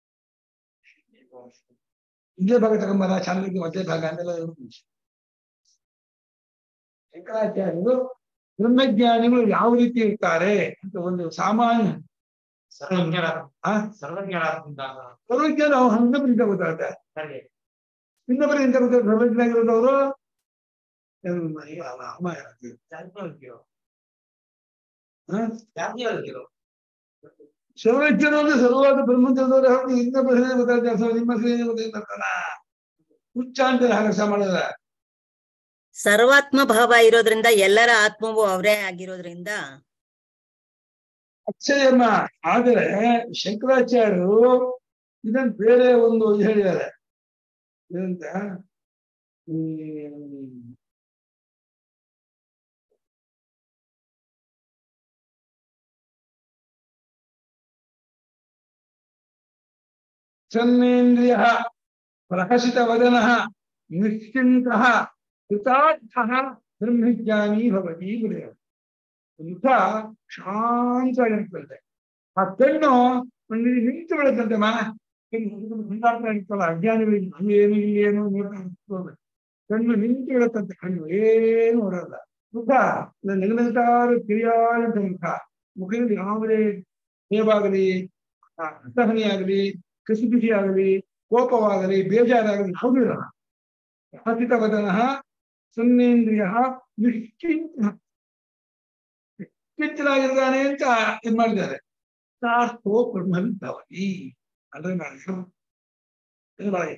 ಇದೇ ಭಾಗ ತಗೊಂಬರ ಸಾಮ್ರಾಜ್ಯ ಮಧ್ಯ ಭಾಗ ಅಂತೆಲ್ಲ ಇರುತ್ತೆ. ಶಂಕರಾಚಾರ್ಯರು ಬ್ರಹ್ಮಜ್ಞಾನಿಗಳು ಯಾವ ರೀತಿ ಇರ್ತಾರೆ ಅಂತ ಒಂದು ಸಾಮಾನ್ಯ ಸರ್ವಜ್ಞರ ಆ ಸರ್ವಜ್ಞರಾದಿಂದ ಸರ್ವಜ್ಞಾನ ಹನ್ನೊಬ್ಬರಿಂದ ಗೊತ್ತಾಗುತ್ತೆ ಹಾಗೆ ಇನ್ನೊಬ್ಬರು ಎಂತ ಗೊತ್ತಾಗುತ್ತೆ ಸರ್ವಜ್ಞಾಗಿರೋದವರು ಜಾತಿಯವರು ಹ? ಜಾತಿಯವರು ಸರ್ವಜ್ಞರು ಅಂದ್ರೆ ಸರ್ವಾದ ಬ್ರಹ್ಮಚರ್ಯದವರು ಹೌದು ಇನ್ನೊಬ್ಬ ಹೆಸರು ಗೊತ್ತಾಗುತ್ತೆ ಅಥವಾ ನಿಮ್ಮ ಹೆಸರು ಗೊತ್ತಾಗ್ತಾನ ಹುಚ್ಚ ಅಂತಾರೆ ಹಾಗೆ ಮಾಡಿದ್ರ ಸರ್ವಾತ್ಮ ಭಾವ ಇರೋದ್ರಿಂದ ಎಲ್ಲರ ಆತ್ಮವು ಅವರೇ ಆಗಿರೋದ್ರಿಂದ ಅಕ್ಷಯಮ್ಮ ಆದರೆ ಶಂಕರಾಚಾರ್ಯರು ಇದನ್ನ ಬೇರೆ ಒಂದು ಇದು ಹೇಳಿದ್ದಾರೆ ಏನಂತ ಹ್ಮ್, ಚನ್ನೇಂದ್ರಿಯ ಪ್ರಹಸಿತ ವದನ ನಿಶ್ಚಿಂತ ಕೃತಾರ್ಥ ಬ್ರಹ್ಮಜ್ಞಾನಿ ಭವತಿ ಗುರುಗಳು ಮುಖ ಶಾಂತವಾಗಿರ್ತದೆ ಆ ಕಣ್ಣು ಒಂದು ನಿಂತು ಬಿಡುತ್ತಂತೆ ಮಾ ಮುಂದಾಡ್ತಾ ಇರ್ತಲ್ಲ ಅಜ್ಞಾನಿಗಳಿಗೆ ಅಲ್ಲೇನು ಇಲ್ಲೇನು ನೋಡ್ತಾ ನಿಂತ್ಕೊಳ್ಬೇಕು. ಕಣ್ಣು ನಿಂತು ಬಿಡುತ್ತಂತೆ ಕಣ್ಣು ಏನು ನೋಡಲ್ಲ ಮುಖ ನಗನಗಾರ ಕಿರಿಯಾದಂತ ಮುಖ ಮುಖದಲ್ಲಿ ಯಾವುದೇ ಹೇವಾಗಲಿ ಅಸಹನೆ ಆಗಲಿ ಕಸಿಬಿಸಿ ಆಗಲಿ ಕೋಪವಾಗಲಿ ಬೇಜಾರಾಗಲಿ ಯಾವುದೂ ಇರಲ್ಲ ಪ್ರಹಸಿತ ವದನ ಸುನ್ನೇಂದ್ರಿಯ ನಿಶ್ಚಿಂತ ಕಿಚ್ಚನಾಗಿರ್ತಾನೆ ಅಂತ ಇದ್ ಮಾಡಿದ್ದಾರೆ ಸಾರ್ಥೋ ಬ್ರಹ್ಮವಿದ್ದವನಿ ಅಂದ್ರೆ ನಾನು ಇದು ಮಾಡಿ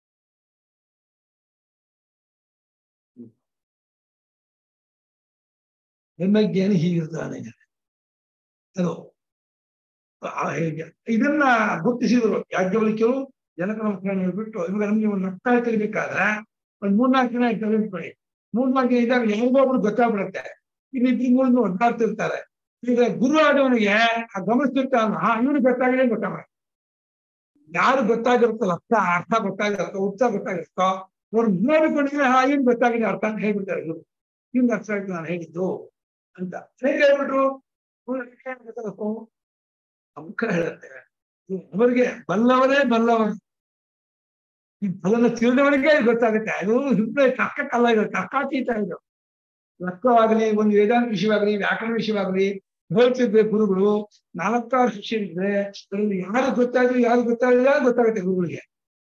ಬ್ರಹ್ಮಜ್ಞಾನಿ ಹೀಗಿರ್ತಾನೆ ಅದು ಆ ಹೇಗೆ ಇದನ್ನ ಗುರುತಿಸಿದ್ರು ಯಾಜ್ಞವಲ್ಕ್ಯರು ಜನಕನ ಮಕ್ಕಳನ್ನು ಹೇಳ್ಬಿಟ್ಟು ಇವಾಗ ನಮ್ಗೆ ಒಂದು ನಷ್ಟ ತೆಗಿಬೇಕಾದ್ರೆ ಒಂದ್ ಮೂರ್ನಾಲ್ಕು ದಿನ ತೆಗೆದುಕೊಳ್ಳಿ ಮೂರ್ನಾಲ್ಕು ದಿನ ಇದ್ದಾಗ ಯಾರಿಗೋ ಒಬ್ರು ಗೊತ್ತಾಗ್ಬಿಡುತ್ತೆ ಇಲ್ಲಿ ಇಬ್ರು ಮೂರು ಒದ್ದಾಡ್ತಿರ್ತಾರೆ ಈಗ ಗುರು ಆದವನಿಗೆ ಆ ಗಮನಿಸ್ತಿರ್ತಾನ ಇವನು ಗೊತ್ತಾಗಿದೆ ಗೊತ್ತಾಗ ಯಾರು ಗೊತ್ತಾಗಿರುತ್ತಲ್ಲ ಅರ್ಥ ಅರ್ಥ ಗೊತ್ತಾಗಿರುತ್ತೋ ಉತ್ಸಾಹ ಗೊತ್ತಾಗಿರುತ್ತೋ ಅವ್ರು ನೋಡಿಕೊಂಡಿದ್ರೆ ಹಾ ಏನ್ ಗೊತ್ತಾಗಿದೆ ಅರ್ಥ ಅಂತ ಹೇಳ್ಬಿಡ್ತಾರೆ ಇವ್ರು ಹಿಂಗ್ ಅರ್ಥ ಆಯ್ತು ನಾನು ಹೇಳಿದ್ದು ಅಂತ ಹೇಗೆ ಹೇಳ್ಬಿಟ್ರು ಅವ್ರಿಗೆ ಏನ್ ಗೊತ್ತಾಗತ್ತೋ? ಅಮುಖ ಹೇಳುತ್ತೆ ಅವರಿಗೆ ಬಲ್ಲವರೇ ಬಲ್ಲವರು ಈ ಫಲನ ತಿಳಿದವನಿಗೆ ಇದು ಗೊತ್ತಾಗುತ್ತೆ ಅದು ಹಿಂದೆ ತರ್ಕಕ್ಕಲ್ಲ ಇದು ತರ್ಕಾತೀತ ಇದು ತರ್ಕವಾಗಲಿ ಒಂದು ವೇದಾಂತ ವಿಷಯವಾಗಲಿ ವ್ಯಾಕರಣ ವಿಷಯವಾಗಲಿ ಹೇಳ್ತಿರ್ಬೇಕು ಗುರುಗಳು ನಾಲ್ಕಾರು ಶಿಷ್ಯರಿದ್ರೆ ಅದರಲ್ಲಿ ಯಾರು ಗೊತ್ತಾದ್ರು ಯಾರು ಗೊತ್ತಾಗಿಲ್ಲ ಗೊತ್ತಾಗುತ್ತೆ ಗುರುಗಳಿಗೆ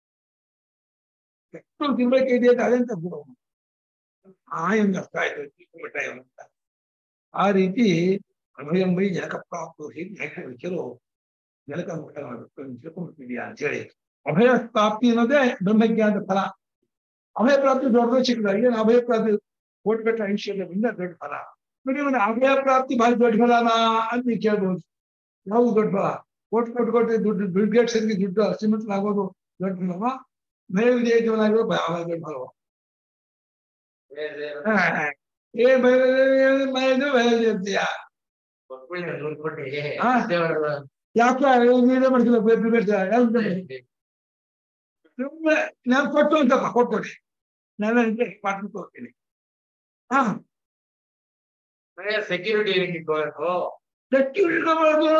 ಎಷ್ಟು ತಿಳ್ಬೇಕು ಇದೆ ಅಂತ ಅದೆಂತ ಗುರು ಆ ಹೆಂಗ್ ಅರ್ಥ ಆಯ್ತು ಬಿಟ್ಟ ಇವನು ಅಂತ ಆ ರೀತಿ ಅಭಯಂ ಬೈ ಜನಕ ಪ್ರಾಪ್ತು ಹೀಗೆ ವ್ಯಾಖ್ಯಾನಿಸಲು ಜನಕ ಮುಖ್ಯ ತಿಳ್ಕೊಂಡ್ಬಿಟ್ಟಿದ್ಯಾ ಅಂತ ಹೇಳಿ ಅಭಯ ಪ್ರಾಪ್ತಿ ಅನ್ನೋದೇ ಬ್ರಹ್ಮಜ್ಞಾನದ ಫಲ ಅಭಯ ಪ್ರಾಪ್ತಿ ದೊಡ್ಡದ ಚಿಕ್ಕದ ಏನು ಅಭಯ ಪ್ರಾಪ್ತಿ ಕೋಟ್ಗಟ್ಟ ಐಶ್ವರ್ಯದಿಂದ ದೊಡ್ಡ ಫಲ ನೋಡಿ ಒಂದು ಅಭಯ ಪ್ರಾಪ್ತಿ ಭಾರಿ ದೊಡ್ಡ ಫಲನಾ ಅಂತ ನೀವು ಕೇಳ್ಬೋದು ಯಾವುದು ದೊಡ್ಡ ಫಲ ಕೋಟ್ ಕೊಟ್ಟು ಕೊಟ್ಟು ದುಡ್ಡು ಬಿಲ್ ಗೇಟ್ಸ್ ದುಡ್ಡು ಶ್ರೀಮಂತನಾಗೋದು ದೊಡ್ಡ ಫಲವ ಮೇಲೆ ವಿಜಯಜೀವನಾಗಿರೋ ದೊಡ್ಡ ಫಲವ ಏ ಬಯಲು ಬಯಲು ಬಯಲು ಹಾ. ಯಾಕೆ ನೀವೇ ಮಾಡ್ತಿಲ್ಲ ಬೇಡ್ತೀರ ಸುಮ್ಮನೆ ನಾನು ಕೊಟ್ಟು ಅಂತಪ್ಪ ಕೊಟ್ಕೊಡಿ ನಾನು ಮಾಡ್ಕೊಂಡು ಹೋಗ್ತೀನಿ ಹಾ ಸೆಕ್ಯೂರಿಟಿ ಇಟ್ಕೋಬೇಕು ಸೆಕ್ಯೂರಿಟಿ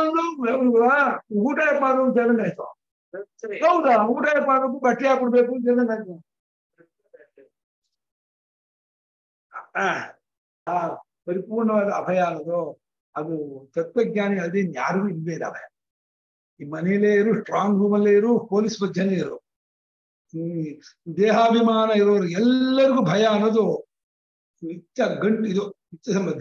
ಊಟ ಮಾಡೋದು ಅಂತ ಹೇಳಿದಾಯ್ತು ಸರಿ ಹೌದಾ ಊಟ ಮಾಡಬೇಕು ಬಟ್ಟೆ ಹಾಕೊಡ್ಬೇಕು ಅಂತ ಹೇಳಿದಾಯ್ತು ಆ, ಆ ಪರಿಪೂರ್ಣವಾದ ಅಭಯ ಅನ್ನೋದು ಅದು ತತ್ವಜ್ಞಾನಿ ಅದೇ ಯಾರಿಗೂ ಇಲ್ವೇ ಇಲ್ಲ ಅಭಯ ಈ ಮನೇಲೇ ಇರು ಸ್ಟ್ರಾಂಗ್ ರೂಮ್ ಅಲ್ಲೇ ಇರು ಪೊಲೀಸ್ ಬಜ್ಜನೆ ಇರು ಹ್ಮ್ ದೇಹಾಭಿಮಾನ ಇರೋರು ಎಲ್ಲರಿಗೂ ಭಯ ಅನ್ನೋದು ನಿತ್ಯ ಗಂಟು ಇದು ನಿತ್ಯ ಸಂಬಂಧ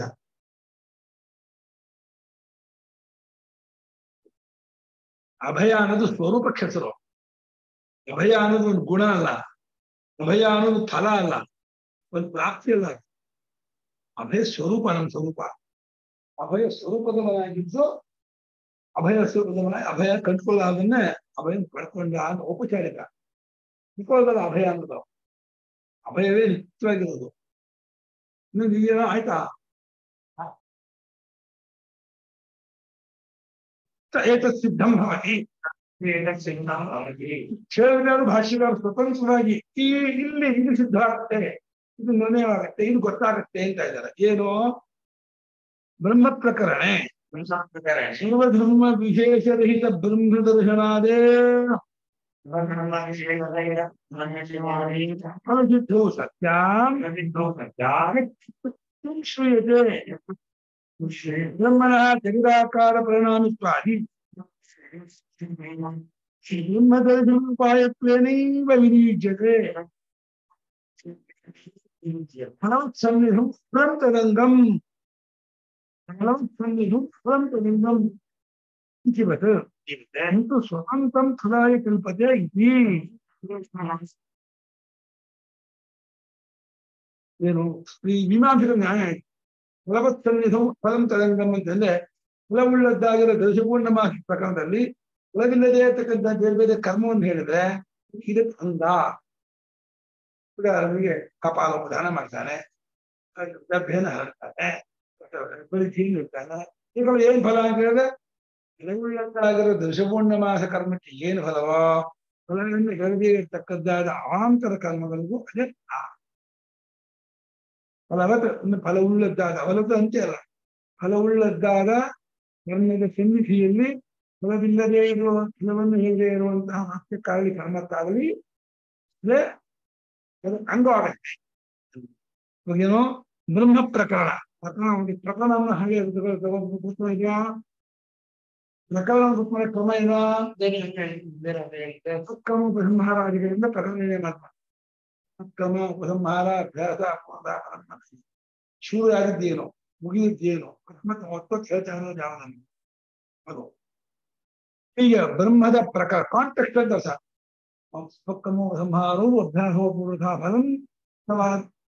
ಅಭಯ ಅನ್ನೋದು ಸ್ವರೂಪ ಕ್ಷಸರು ಅಭಯ ಅನ್ನೋದು ಒಂದು ಗುಣ ಅಲ್ಲ ಅಭಯ ಅನ್ನೋದು ಫಲ ಅಲ್ಲ ಒಂದು ಪ್ರಾಪ್ತಿ ಅಲ್ಲ ಅಭಯ ಸ್ವರೂಪ ನಮ್ಮ ಸ್ವರೂಪ ಅಭಯ ಸ್ವರೂಪದವನಾಗಿದ್ದು ಅಭಯ ಸ್ವರೂಪದವನ ಅಭಯ ಕಂಡುಕೊಳ್ಳೋದನ್ನೇ ಅಭಯ ಪಡ್ಕೊಂಡ ಅಂತ ಔಪಚಾರಿಕ ತಿಳ್ಕೊಳ್ಳೋದಲ್ಲ ಅಭಯ ಅನ್ನೋದು ಅಭಯವೇ ನಿತ್ಯವಾಗಿರೋದು ಇನ್ನು ನೀವೇನೋ ಆಯ್ತಾ ಏತತ್ ಸಿದ್ಧಂ ಭವತಿ ಹೇಳಿದ್ರು ಭಾಷೆಗಾರರು ಸ್ವತಂತ್ರವಾಗಿ ಈ ಇಲ್ಲಿ ಇದು ಸಿದ್ಧ ಆಗುತ್ತೆ ಇದು ನಿರ್ಣಯವಾಗುತ್ತೆ ಇದು ಗೊತ್ತಾಗುತ್ತೆ ಅಂತ ಇದ್ದಾರೆ ಏನು ಬ್ರಹ್ಮ ಪ್ರಕರಣ ಸರ್ವಧರ್ಮ ವಿಶೇಷರಹಿತ ಬ್ರಹ್ಮ ದರ್ಶನಾದೇ ಫಲಸಿದ್ಧೋ ಸತ್ಯಾಂ ಶ್ರೂಯತೆ ಬ್ರಹ್ಮಣಃ ಜಗದಾಕಾರ ಪರಿಣಾಮಿತ್ವಾದಿ ಬ್ರಹ್ಮದರ್ಶನೋಪಾಯತ್ವೇನೈವ ವಿನಿಯುಜ್ಯತೆ ಫಲೋತ್ಸನ್ನಿಧಂ ಸ್ವರಂ ತದಂಗಂ ಫಲೋತ್ಸನ್ನಿಧಂ ಸ್ವರಂ ತದಂಗಂ ಇತಿವತ್ किन्तु स्वतन्त्रं फलाय कल्पते इति ಏನು ಈ ಮೀಮಾಂಸಕ ನ್ಯಾಯ ಫಲವತ್ಸನ್ನಿಧಂ ಫಲಂ ತರಂಗಂ ಅಂತಂದ್ರೆ ಫಲವುಳ್ಳದ್ದಾಗಿರೋ ದೋಷಪೂರ್ಣಮಾಸ ಪ್ರಕರಣದಲ್ಲಿ ಫಲವಿಲ್ಲದೆ ಇರತಕ್ಕಂಥ ಬೇರೆ ಬೇರೆ ಕರ್ಮವನ್ನು ಹೇಳಿದ್ರೆ ಇದಕ್ಕೆ ಅಂದ ಉದಾಹರಣೆಗೆ ಕಪಾಲೋಪದಾನ ಮಾಡ್ತಾನೆ ಗರ್ಭೆಯನ್ನು ಹರಡ್ತಾನೆ ಬರೀ ಇರ್ತಾನೆ ಇವುಗಳು ಏನ್ ಫಲ ಅಂತ ಹೇಳಿದ್ರೆ ಫಲವುಳ್ಳದ್ದಾಗಿರೋ ದೋಷಪೂರ್ಣಮಾಸ ಕರ್ಮಕ್ಕೆ ಏನು ಫಲವೋ ಫಲವನ್ನು ಹೇಳದೇ ಇರತಕ್ಕದ್ದಾದ ಅವಾಂತರ ಕರ್ಮಗಳಿಗೂ ಅದೇ ಆ ಫಲವತ್ ಅಂದ್ರೆ ಫಲವುಳ್ಳದ್ದಾದ ಫಲದ ಅಂತೆ ಅಲ್ಲ ಫಲವುಳ್ಳದ್ದಾದ ಕರ್ಮದ ಸನ್ನಿಧಿಯಲ್ಲಿ ಫಲವಿಲ್ಲದೆ ಇರುವ ಫಲವನ್ನು ಹೇಳದೇ ಇರುವಂತಹ ವಾಕ್ಯಕ್ಕಾಗಲಿ ಕರ್ಮಕ್ಕಾಗಲಿ ಅಂದ್ರೆ ಅದು ಅಂಗವಾಗತ್ತೆ ಇವಾಗೇನು ಬ್ರಹ್ಮ ಪ್ರಕರಣ ಪ್ರಕರಣ ಒಂದು ಪ್ರಕರಣವನ್ನು ಹಾಗೆ ತಗೊಂಡು ಕೂತ್ಕೊ ಇದೆಯಾ ಪ್ರಕರಣ ಕೂತ್ಕೊಳ್ಳೋ ಕ್ರಮ ಇದಾ ಉತ್ಕಮ ಬ್ರಹ್ಮರಾದಿಗಳಿಂದ ಪ್ರಕರಣ ಮಾಡ್ತಾರೆ ಉತ್ಕಮ ಉಪಸಂಹಾರ ಅಭ್ಯಾಸ ಅಪವಾದ ಪರಮ ಶೂರ ಆಗಿದ್ದೇನು ಮುಗಿದಿದ್ದೇನು ಮತ್ತೆ ಒತ್ತೊತ್ತು ಹೇಳ್ತಾ ಇರೋದು ಯಾವ ನಮ್ಗೆ ಅದು ಈಗ ಬ್ರಹ್ಮದ ಪ್ರಕಾರ ಕಾಂಟೆಕ್ಸ್ಟ್ ಅಂತ ಸರ್ ಉತ್ಕಮೋ ಸಂಹಾರವು ಅಭ್ಯಾಸೋ ಪೂರ್ವಥ ಫಲಂ ಸವಾ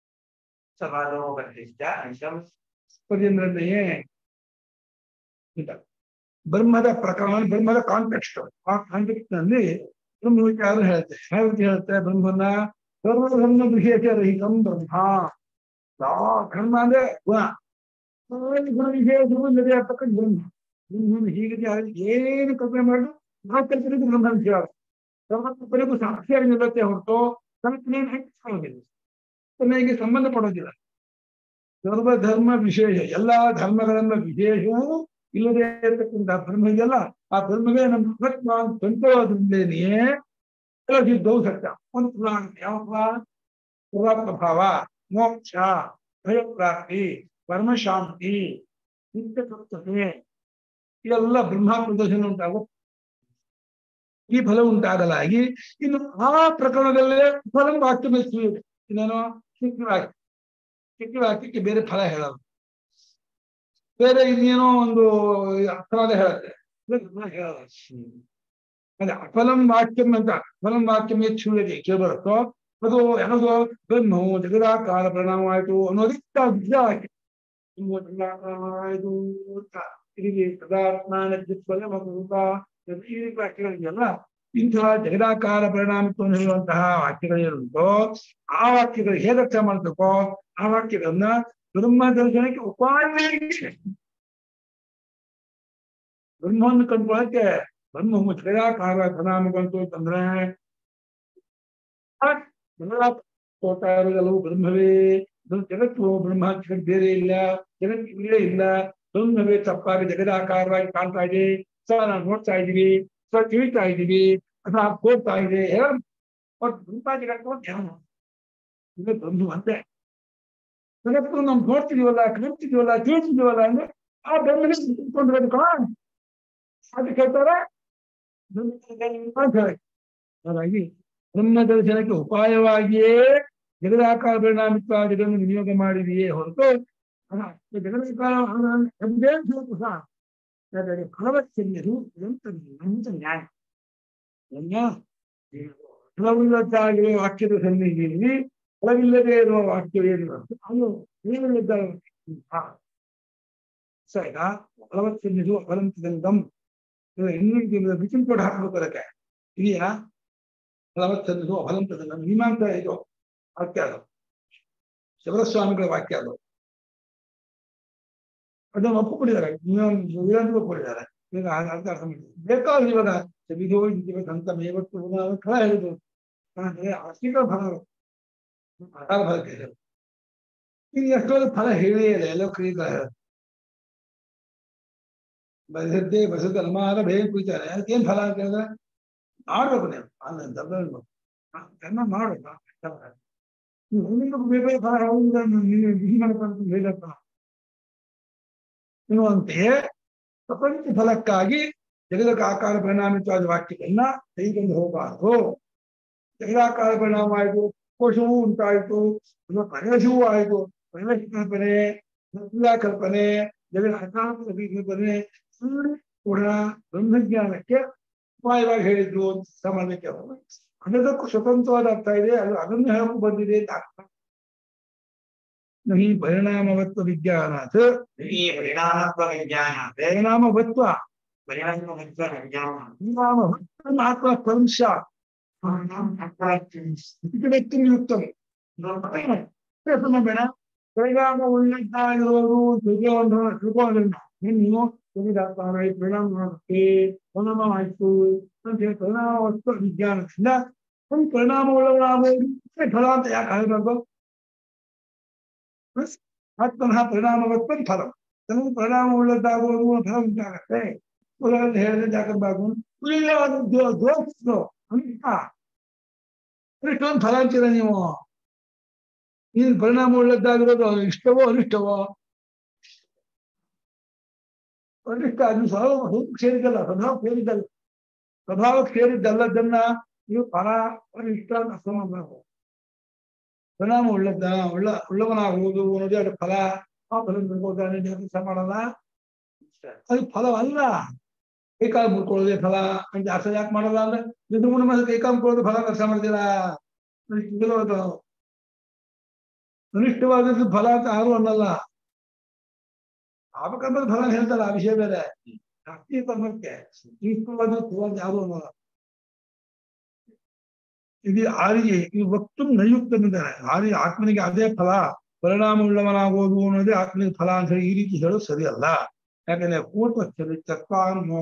ಪರ್ಯಂದ್ರನ್ನೇ ಇಲ್ಲ ಬ್ರಹ್ಮದ ಪ್ರಕರಣ ಬ್ರಹ್ಮದ ಕಾಂಟೆಕ್ಸ್ಟ್ ಆ ಕಾಂಟೆಕ್ಸ್ಟ್ ನಲ್ಲಿ ಬ್ರಹ್ಮ ವಿಚಾರ ಹೇಳುತ್ತೆ ಯಾವ ರೀತಿ ಹೇಳುತ್ತೆ ಬ್ರಹ್ಮನ ಸರ್ವಧರ್ಮ ವಿಶೇಷ ರಹಿತಂ ಬ್ರಹ್ಮ ಯಾವ ಧರ್ಮ ಅಂದ್ರೆ ಗುಣ ಗುಣ ವಿಶೇಷವು ನದಿ ಆಗ್ತಕ್ಕಂಥ ಬ್ರಹ್ಮ ಬ್ರಹ್ಮನ ಹೀಗೆ ಏನು ಕಲ್ಪನೆ ಮಾಡು ನಾವು ಕಲ್ಪನೆಗೂ ಬ್ರಹ್ಮನ ವಿಷಯ ಸರ್ವ ಕಲ್ಪನೆಗೂ ಸಾಕ್ಷಿಯಾಗಿ ನಿಲ್ಲತ್ತೆ ಹೊರತು ಕಲ್ಪನೆಯನ್ನು ಹೆಚ್ಚಿಸೋದಿಲ್ಲ ಕಲ್ಪನೆಗೆ ಸಂಬಂಧ ಪಡೋದಿಲ್ಲ ಸರ್ವಧರ್ಮ ವಿಶೇಷ ಎಲ್ಲಾ ಧರ್ಮಗಳನ್ನ ವಿಶೇಷವೂ ಇಲ್ಲದೆ ಇರತಕ್ಕಂಥ ಬ್ರಹ್ಮ ಇದೆಯಲ್ಲ ಆ ಬ್ರಹ್ಮವೇ ನಮ್ಮ ಆತ್ಮ ಅಂತ ತಂತೋದ್ರಿಂದೇನೆಯೇ ಸಿದ್ಧವು ಸತ್ಯ ಒಂದು ಪುರಾಣ ಯಾವಪ್ಪ ಪುರಾತ್ಮ ಭಾವ ಮೋಕ್ಷ ಭಯಪ್ರಾಪ್ತಿ ಪರಮಶಾಂತಿ ನಿತ್ಯ ತತ್ವತೆ ಇದೆಲ್ಲ ಬ್ರಹ್ಮ ಪ್ರದರ್ಶನ ಉಂಟಾಗೋ ಈ ಫಲ ಉಂಟಾಗಲಾಗಿ ಇನ್ನು ಆ ಪ್ರಕರಣದಲ್ಲೇ ಫಲ ವಾಕ್ಯ ಮೆಚ್ಚುವುದು ಇನ್ನೇನು ಶಿಕ್ಷಣ ವಾಕ್ಯ ಶಿಕ್ಷಣ ವಾಕ್ಯಕ್ಕೆ ಬೇರೆ ಫಲ ಹೇಳೋದು ಬೇರೆ ಇನ್ನೇನೋ ಒಂದು ಅರ್ಥವಾದ ಹೇಳುತ್ತೆ ಹೇಳೋದು ಅದೇ ಅಫಲಂ ವಾಕ್ಯಂ ಅಂತ ಫಲಂ ವಾಕ್ಯಂ ಹೆಚ್ಚುಳಿದೆ ಕೇಳಬರುತ್ತೋ ಅದು ಯಾವುದು ಬ್ರಹ್ಮವು ಜಗದಾಕಾರ ಪರಿಣಾಮವಾಯಿತು ಅನ್ನೋದಕ್ಕೆ ವಿದ್ಯ ವಾಕ್ಯ ಆಯ್ತು ಇದಕ್ಕೆ ಪದಾರ್ಥಾನ ಜಿತ್ವಲೆ ಮತ್ತು ರೂಪ ಈ ವಾಕ್ಯಗಳಿದೆಯಲ್ಲ ಇಂತಹ ಜಗದಾಕಾರ ಪರಿಣಾಮತ್ವವನ್ನು ಹೇಳುವಂತಹ ವಾಕ್ಯಗಳೇನುಂಟೋ ಆ ವಾಕ್ಯಗಳು ಹೇಗೆ ಅರ್ಥ ಮಾಡ್ಬೇಕೋ ಆ ವಾಕ್ಯಗಳನ್ನ ಬ್ರಹ್ಮ ದರ್ಶನಕ್ಕೆ ಉಪಾಯವೇ ಬ್ರಹ್ಮವನ್ನು ಕಂಡುಕೊಳ್ಳಕ್ಕೆ ಬ್ರಹ್ಮ ಜಗದಾಕಾರ ಪರಿಣಾಮ ಬಂತು ಅಂತಂದ್ರೆ ಹೋಗ್ತಾ ಇರೋದಲ್ಲವೂ ಬ್ರಹ್ಮವೇ ಜಗತ್ತು ಬ್ರಹ್ಮ ಜಗತ್ ಬೇರೆ ಇಲ್ಲ ಜಗತ್ ಇಲ್ಲೇ ಇಲ್ಲ ಬ್ರಹ್ಮವೇ ತಪ್ಪಾಗಿ ಜಗದಾಕಾರವಾಗಿ ಕಾಣ್ತಾ ಇದೆ ಸ ನಾವು ನೋಡ್ತಾ ಇದೀವಿ ಸ ತಿಳಿತಾ ಇದೀವಿ ಅಥವಾ ಕೋರ್ತಾ ಇದೆ ಒಟ್ಟು ಬ್ರಹ್ಮ ಜಗತ್ತು ಧ್ಯಾನ ಇದು ಬ್ರಹ್ಮ ಅಂತೆ ಜಗತ್ತು ನಾವು ನೋಡ್ತಿದೀವಲ್ಲ ಕೇಳ್ತಿದೀವಲ್ಲ ತಿಳಿತಿದೀವಲ್ಲ ಅಂದ್ರೆ ಆ ಬ್ರಹ್ಮನೇ ತಿಳ್ಕೊಂಡಿರೋದಕ್ಕ ಅದಕ್ಕೆ ಹೇಳ್ತಾರೆ ಹಾಗಾಗಿ ಬ್ರಹ್ಮ ದರ್ಶನಕ್ಕೆ ಉಪಾಯವಾಗಿಯೇ ಜಗದಾಕಾರ ಪರಿಣಾಮಿತ್ವಾದಿಗಳನ್ನು ವಿನಿಯೋಗ ಮಾಡಿದೆಯೇ ಹೊರತು ಜಗದಾಕಾರ ಸಹ ಫಲವತ್ಸನ್ಯರು ಅಂತ ನ್ಯಾಯ ಫಲವಿಲ್ಲದ್ದಾಗಿರುವ ವಾಕ್ಯದ ಸನ್ನಿಧಿಯಲ್ಲಿ ಫಲವಿಲ್ಲದೆ ಇರುವ ವಾಕ್ಯವೇನು ಅದು ಏನಿಲ್ಲದ ಸರಿ ಫಲವತ್ಸನ್ಯರು ಫಲಂತದಂಗಂ ಇನ್ನೊಂದು ಬಿಸಿಲು ಕೂಡ ಹಾಕ್ಬೇಕು ಅದಕ್ಕೆ ಇದೆಯಾ ಫಲವತ್ತದ್ದು ಫಲಂತದಲ್ಲ ಮೀಮಾಂಸ ಇದು ವಾಕ್ಯ ಅದು ಶಿವರಸ್ವಾಮಿಗಳ ವಾಕ್ಯ ಅದು ಅದನ್ನು ಒಪ್ಪಿಕೊಂಡಿದ್ದಾರೆ ವೀರಾಂತ ಒಪ್ಪಿಕೊಂಡಿದ್ದಾರೆ ಈಗ ಅರ್ಥ ಅರ್ಥ ಮಾಡಿ ಬೇಕಾದ್ರೆ ಇವಾಗ ಸವಿಧೋ ಅಂತ ಮೇವತ್ತು ಫಲ ಹೇಳಿದ್ರು ಆದ್ರೆ ಆರ್ಥಿಕ ಫಲ ಆಧಾರ ಫಲ ಕೇಳಿದ್ರು ಈಗ ಎಷ್ಟೊಂದು ಫಲ ಹೇಳೇ ಇಲ್ಲ ಎಲ್ಲೋ ಕ್ರೀಗ ಬಸದ್ದೆ ಬಸದ ಅನುಮಾನ ಬೇಗ ಕುಯ್ತಾರೆ ಅದಕ್ಕೇನ್ ಫಲ ಅಂತ ಹೇಳಿದ್ರೆ ಮಾಡ್ಬೇಕು ನೀವು ಅಲ್ಲ ದಬ್ಬ ಚೆನ್ನಾಗಿ ಮಾಡ್ಬೇಕು ನೀವು ಬೇರೆ ಫಲ ಯಾವ್ದು ನೀವು ಇದು ಮಾಡ್ಕೊಂಡು ಬೇಡಪ್ಪ ಎನ್ನುವಂತೆಯೇ ಪ್ರಪಂಚ ಫಲಕ್ಕಾಗಿ ಜಗದಕ್ಕೆ ಆಕಾರ ಪರಿಣಾಮಿತವಾದ ವಾಕ್ಯಗಳನ್ನ ಕೈಗೊಂಡು ಹೋಗಬಾರದು ಜಗದಾಕಾರ ಪರಿಣಾಮ ಆಯಿತು ಕೋಶವೂ ಉಂಟಾಯಿತು ಅಥವಾ ಪ್ರವೇಶವೂ ಆಯಿತು ಪ್ರವೇಶ ಕಲ್ಪನೆ ಕ್ರಿಯಾ ಕಲ್ಪನೆ ಜಗದ ಅಕಾಂತ ಕಲ್ಪನೆ ಇವೆರಡೂ ಕೂಡ ಬ್ರಹ್ಮಜ್ಞಾನಕ್ಕೆ ಉಪಾಯವಾಗಿ ಹೇಳಿದ್ರು ಅಂತ ಸಂಬಂಧಕ್ಕೆ ಅದಕ್ಕೂ ಸ್ವತಂತ್ರವಾದ ಅರ್ಥ ಇದೆ ಅದು ಅದನ್ನು ಹೇಳಕ್ಕೂ ಬಂದಿದೆ ಅಂತ ಅರ್ಥ ನಹಿ ಪರಿಣಾಮವತ್ವ ವಿಜ್ಞಾನಾತ್ ಈ ಪರಿಣಾಮತ್ವ ವಿಜ್ಞಾನ ಪರಿಣಾಮವತ್ವ ಪರಿಣಾಮತ್ವ ವಿಜ್ಞಾನ ಪರಿಣಾಮವತ್ವ ಮಹಾತ್ಮ ಪರಂಶ ವ್ಯಕ್ತಿಯುಕ್ತಂ ಬೇಡ ಪರಿಣಾಮ ಉಳ್ಳದ್ದಾಗಿರೋರು ದುರ್ಗವನ್ನು ತಿಳ್ಕೊಂಡ್ರನ್ನ ನೀವು ತೆಗೆದಾಗ್ತಾರ ಪರಿಣಾಮ ಮಾಡುತ್ತೆ ಪರಿಣಾಮ ಆಯ್ತು ಅಂತ ಹೇಳಿ ಪರಿಣಾಮ ವಸ್ತು ವಿಜ್ಞಾನದಿಂದ ಒಂದು ಪರಿಣಾಮ ಉಳ್ಳವರಾಗುವುದು ಫಲ ಅಂತ ಯಾಕೆ ಆಗಬೇಕು ಆತ್ಮನಃ ಪರಿಣಾಮವತ್ವ ಫಲ ತನಗೆ ಪರಿಣಾಮ ಉಳ್ಳದ್ದಾಗುವುದು ಫಲ ಉಂಟಾಗತ್ತೆ ಉದಾಹರಣೆ ಹೇಳಿದ್ರೆ ಜಾಗಬಾಗು ದೋಸ್ತು ಅಂತ ಇಷ್ಟೊಂದು ಫಲ ಅಂತೀರ ನೀವು ನೀನು ಪರಿಣಾಮ ಉಳ್ಳದ್ದಾಗಿರೋದು ಅವ್ರಿಗೆ ಇಷ್ಟವೋ ಅನಿಷ್ಟವೋ ಅನಿಷ್ಟ ಅದು ಸ್ವಭಾವ ಸೇರಿದ್ದಲ್ಲ ಸ್ವಭಾವ ಸೇರಿದ್ದಲ್ಲ ಸ್ವಭಾವಕ್ಕೆ ಸೇರಿದ್ದಲ್ಲದನ್ನ ನೀವು ಫಲ ಇಷ್ಟ ಅಂತ ಅರ್ಥ ಮಾಡ್ಬೇಕು ಪರಿಣಾಮ ಉಳ್ಳದ್ದ ಉಳ್ಳ ಉಳ್ಳವನಾಗುವುದು ಅನ್ನೋದೇ ಅದು ಫಲ ಆ ಫಲ ಮುಡ್ಕೋತಾನೆ ಕೆಲಸ ಮಾಡಲ್ಲ ಅದು ಫಲವಲ್ಲ ಕೈಕಾಲು ಮುಡ್ಕೊಳ್ಳೋದೇ ಫಲ ಅಂತ ಅರ್ಥ ಯಾಕೆ ಮಾಡಲ್ಲ ಅಂದ್ರೆ ನಿನ್ನ ಮುನ್ನ ಮೇಲೆ ಕೈಕಾಲು ಮುಡ್ಕೊಳ್ಳೋದು ಫಲ ಕೆಲಸ ಮಾಡ್ತೀರಾ ಅದು ಅನಿಷ್ಟವಾದದ್ದು ಫಲ ಅಂತ ಯಾರು ಅನ್ನಲ್ಲ ಆಪಕಂಬದ ಫಲ ಹೇಳ್ತಾರೆ ಆ ವಿಷಯ ಬೇರೆ ಶಾಸ್ತ್ರೀಯ ಕರ್ಮಕ್ಕೆ ಇಷ್ಟವಾದ ಫಲ ಯಾರು ಅನ್ನಲ್ಲ ಇದು ಆರಿಗೆ ಇದು ವಕ್ತು ನಯುಕ್ತನಿದ್ದಾರೆ ಆರಿ ಆತ್ಮನಿಗೆ ಅದೇ ಫಲ ಪರಿಣಾಮ ಉಳ್ಳವನಾಗುವುದು ಅನ್ನೋದೇ ಆತ್ಮನಿಗೆ ಫಲ ಅಂತ ಹೇಳಿ ಈ ರೀತಿ ಹೇಳೋದು ಸರಿಯಲ್ಲ ಯಾಕಂದ್ರೆ ಕೂಟ ತತ್ವಾನು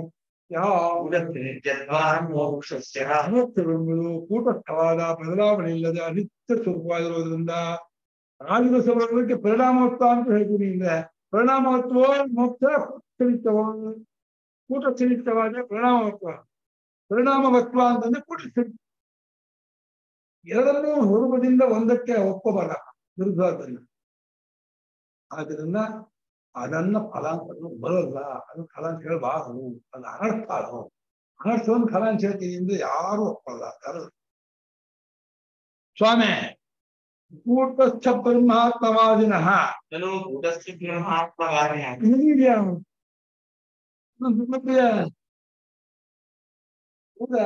ಮೋಕ್ಷಸ್ಯ ಅನಿತ್ಯವೆಂಬುದು ಕೂಟಸ್ಥವಾದ ಬದಲಾವಣೆ ಇಲ್ಲದೆ ಅನಿತ್ಯ ಸ್ವರೂಪವಾಗಿರುವುದರಿಂದ ರಾಜರಸವರ್ಗಕ್ಕೆ ಪರಿಣಾಮವತ್ವ ಅಂತ ಹೇಳ್ತೀನಿ ಅಂದ್ರೆ ಪರಿಣಾಮವತ್ವ ಮೋಕ್ಷ ಚಲಿತವ ಕೂಟ ಚಲಿತವಾದ ಪರಿಣಾಮವತ್ವ ಪರಿಣಾಮವತ್ವ ಅಂತಂದ್ರೆ ಕೂಟ ಚಲಿತ ಎರಡನ್ನೂ ಹೊರಬದಿಂದ ಒಂದಕ್ಕೆ ಒಪ್ಪಬಲ್ಲ ವಿರುದ್ಧವಾದನ್ನ ಆದ್ರಿಂದ ಅದನ್ನ ಫಲ ಅಂತ ಬರಲ್ಲ ಅದು ಫಲ ಅಂತ ಹೇಳಬಾರದು ಅದು ಅನರ್ಥ ಅದು ಅನರ್ಥವನ್ನು ಫಲ ಅಂತ ಹೇಳ್ತೀನಿ ಅಂದ್ರೆ ಯಾರು ಒಪ್ಪಲ್ಲ ಯಾರು ಸ್ವಾಮಿ ಕೂಟಸ್ಥ ಬ್ರಹ್ಮಾತ್ಮವಾದಿನಃ ಖಲು ಕೂಟಸ್ಥ ಬ್ರಹ್ಮಾತ್ಮವಾದಿನ ನಿಮಗಿದ್ಯಾ ಮತ್ತೆ ಹೌದಾ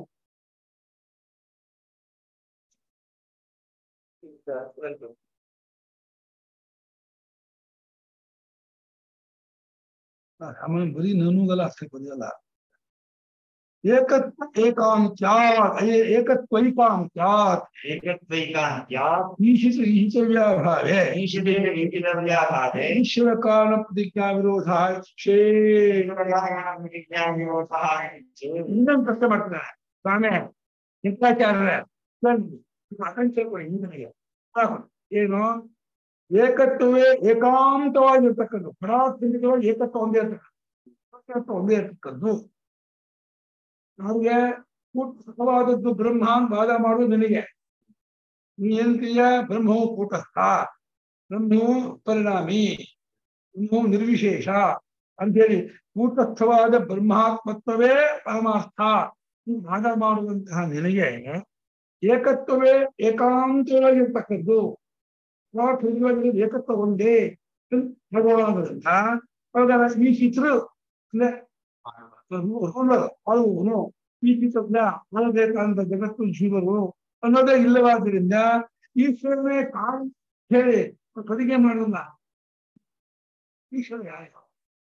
ಆಮೇಲೆ ಬರೀ ನನಗಲ್ಲ ಅಷ್ಟೇ ಬರೆಯಲ್ಲ ಏಕತ್ವ ಏಕಾಂತ್ಯಾತ್ ಏ- ಏಕತ್ವ ಏಕಾಂತ್ಯಾತ್ ಏಕತ್ವೈಕಾಂತ್ಯಾತ್ ಈಶಿತ ಈಶವ್ಯಾಭಾವೇ ಈಶಿತೆ ಈಶಿತವ್ಯಾಪಾದೆ ಈಶ್ವರ ಕಾರಣ ಪ್ರತಿಜ್ಞಾ ವಿರೋಧ ಶೇ ಇನ್ನೊಂದು ಪ್ರಶ್ನೆ ಮಾಡ್ತಿದ್ದಾರೆ ಸ್ವಾಮಿ ಶಂಕರಾಚಾರ್ಯ ಅಸಂಖ್ಯಗಳು ಹಿಂದನಿಗೆ ಏನು ಏಕತ್ವವೇ ಏಕಾಂತವಾಗಿರ್ತಕ್ಕದ್ದು ಪರಾರ್ಥವಾಗಿ ಏಕತ್ವ ಒಂದೇ ಇರ್ತಕ್ಕದ್ದು ಏಕತ್ವ ಒಂದೇ ಇರ್ತಕ್ಕದ್ದು ಅವ್ರಿಗೆ ಕೂಟ ಸುಖವಾದದ್ದು ಬ್ರಹ್ಮ ಅಂತ ವಾದ ಮಾಡುದು ನಿನಗೆ ನೀ ಏನ್ತೀಯ ಬ್ರಹ್ಮವು ಕೂಟಸ್ಥ ಬ್ರಹ್ಮವು ಪರಿಣಾಮಿ ಬ್ರಹ್ಮವು ನಿರ್ವಿಶೇಷ ಅಂತೇಳಿ ಕೂಟಸ್ಥವಾದ ಬ್ರಹ್ಮಾತ್ಮತ್ವವೇ ಪರಮಾರ್ಥ ಈ ವಾದ ಮಾಡುವಂತಹ ನಿನಗೆ ಏಕತ್ವವೇ ಏಕಾಂತವಾಗಿರ್ತಕ್ಕದ್ದು ಸ್ವಾರ್ಥವಾಗಿ ಏಕತ್ವ ಒಂದೇ ಭಗವಾನರಿಂದ ಅವಾಗ ಈ ಚಿತ್ರ ಅಂದ್ರೆ ಅವನು ಈ ಚಿತ್ರದ ಮಾಡಬೇಕಂತ ಜಗತ್ತು ಜೀವರು ಅನ್ನೋದೇ ಇಲ್ಲವಾದ್ದರಿಂದ ಈಶ್ವರನೇ ಕಾಣ್ ಹೇಳಿ ಕದಿಗೆ ಮಾಡಲ್ಲ ಈಶ್ವರ ಯಾರು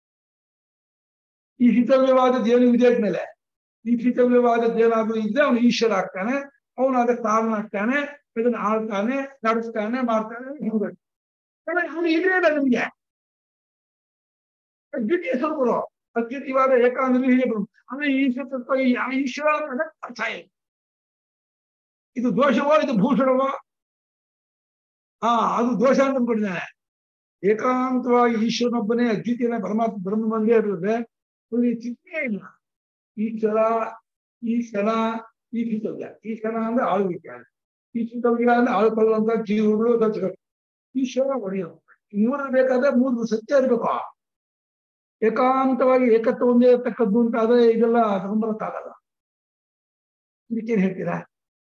ಈ ಹಿತವ್ಯವಾದದ್ದು ಏನು ಇದೆ ಮೇಲೆ ಈ ಹಿತವ್ಯವಾದದ್ದು ಏನಾದ್ರೂ ಇದ್ರೆ ಅವನು ಈಶ್ವರ ಆಗ್ತಾನೆ ಅವನು ಅದಕ್ಕೆ ಕಾರಣ ಆಗ್ತಾನೆ ಇದನ್ನ ಆಳ್ತಾನೆ ನಡೆಸ್ತಾನೆ ಮಾಡ್ತಾನೆ ಹೋಗ್ಬೇಕು ಅವನು ಇದ್ರೆ ಇಲ್ಲ ನಿಮ್ಗೆ ದ್ವಿತೀಯ ಸ್ವರೂಪರು ಅದ್ವಿತೀಯವಾದ ಏಕಾಂತದಲ್ಲಿ ಹೀಗೆ ಬ್ರಹ್ಮ ಅಂದ್ರೆ ಈಶ್ವರ ತತ್ವ ಈ ಆ ಈಶ್ವರ ಅನ್ನೋದು ಅರ್ಥ ಏನು ಇದು ದೋಷವೋ ಇದು ಭೂಷಣವೋ ಹಾ ಅದು ದೋಷ ಅಂತ ಅಂದ್ಕೊಂಡಿದ್ದಾನೆ ಏಕಾಂತವಾಗಿ ಈಶ್ವರನೊಬ್ಬನೇ ಅದ್ವಿತೀಯನ ಪರಮಾತ್ಮ ಬ್ರಹ್ಮ ಒಂದೇ ಇರ್ತದೆ ಅಲ್ಲಿ ಚಿಂತೆ ಇಲ್ಲ ಈಶ್ವರ ಈಶ್ವರ ಈಶಿತವ್ಯ ಈಶ್ವರ ಅಂದ್ರೆ ಆಳ್ವಿಕೆ ಈಶಿತವ್ಯ ಅಂದ್ರೆ ಆಳ್ಕೊಳ್ಳುವಂತ ಜೀವಗಳು ದತ್ತಗಳು ಈಶ್ವರ ಒಡೆಯೋದು ಮೂರು ಬೇಕಾದ್ರೆ ಮೂರು ಸತ್ಯ ಇರ್ಬೇಕು ಏಕಾಂತವಾಗಿ ಏಕತ್ವ ಒಂದೇ ಇರ್ತಕ್ಕದ್ದು ಅಂತ ಆದ್ರೆ ಇದೆಲ್ಲ ತಗೊಂಬರಕ್ಕಾಗಲ್ಲ ಇದಕ್ಕೇನ್ ಹೇಳ್ತೀರಾ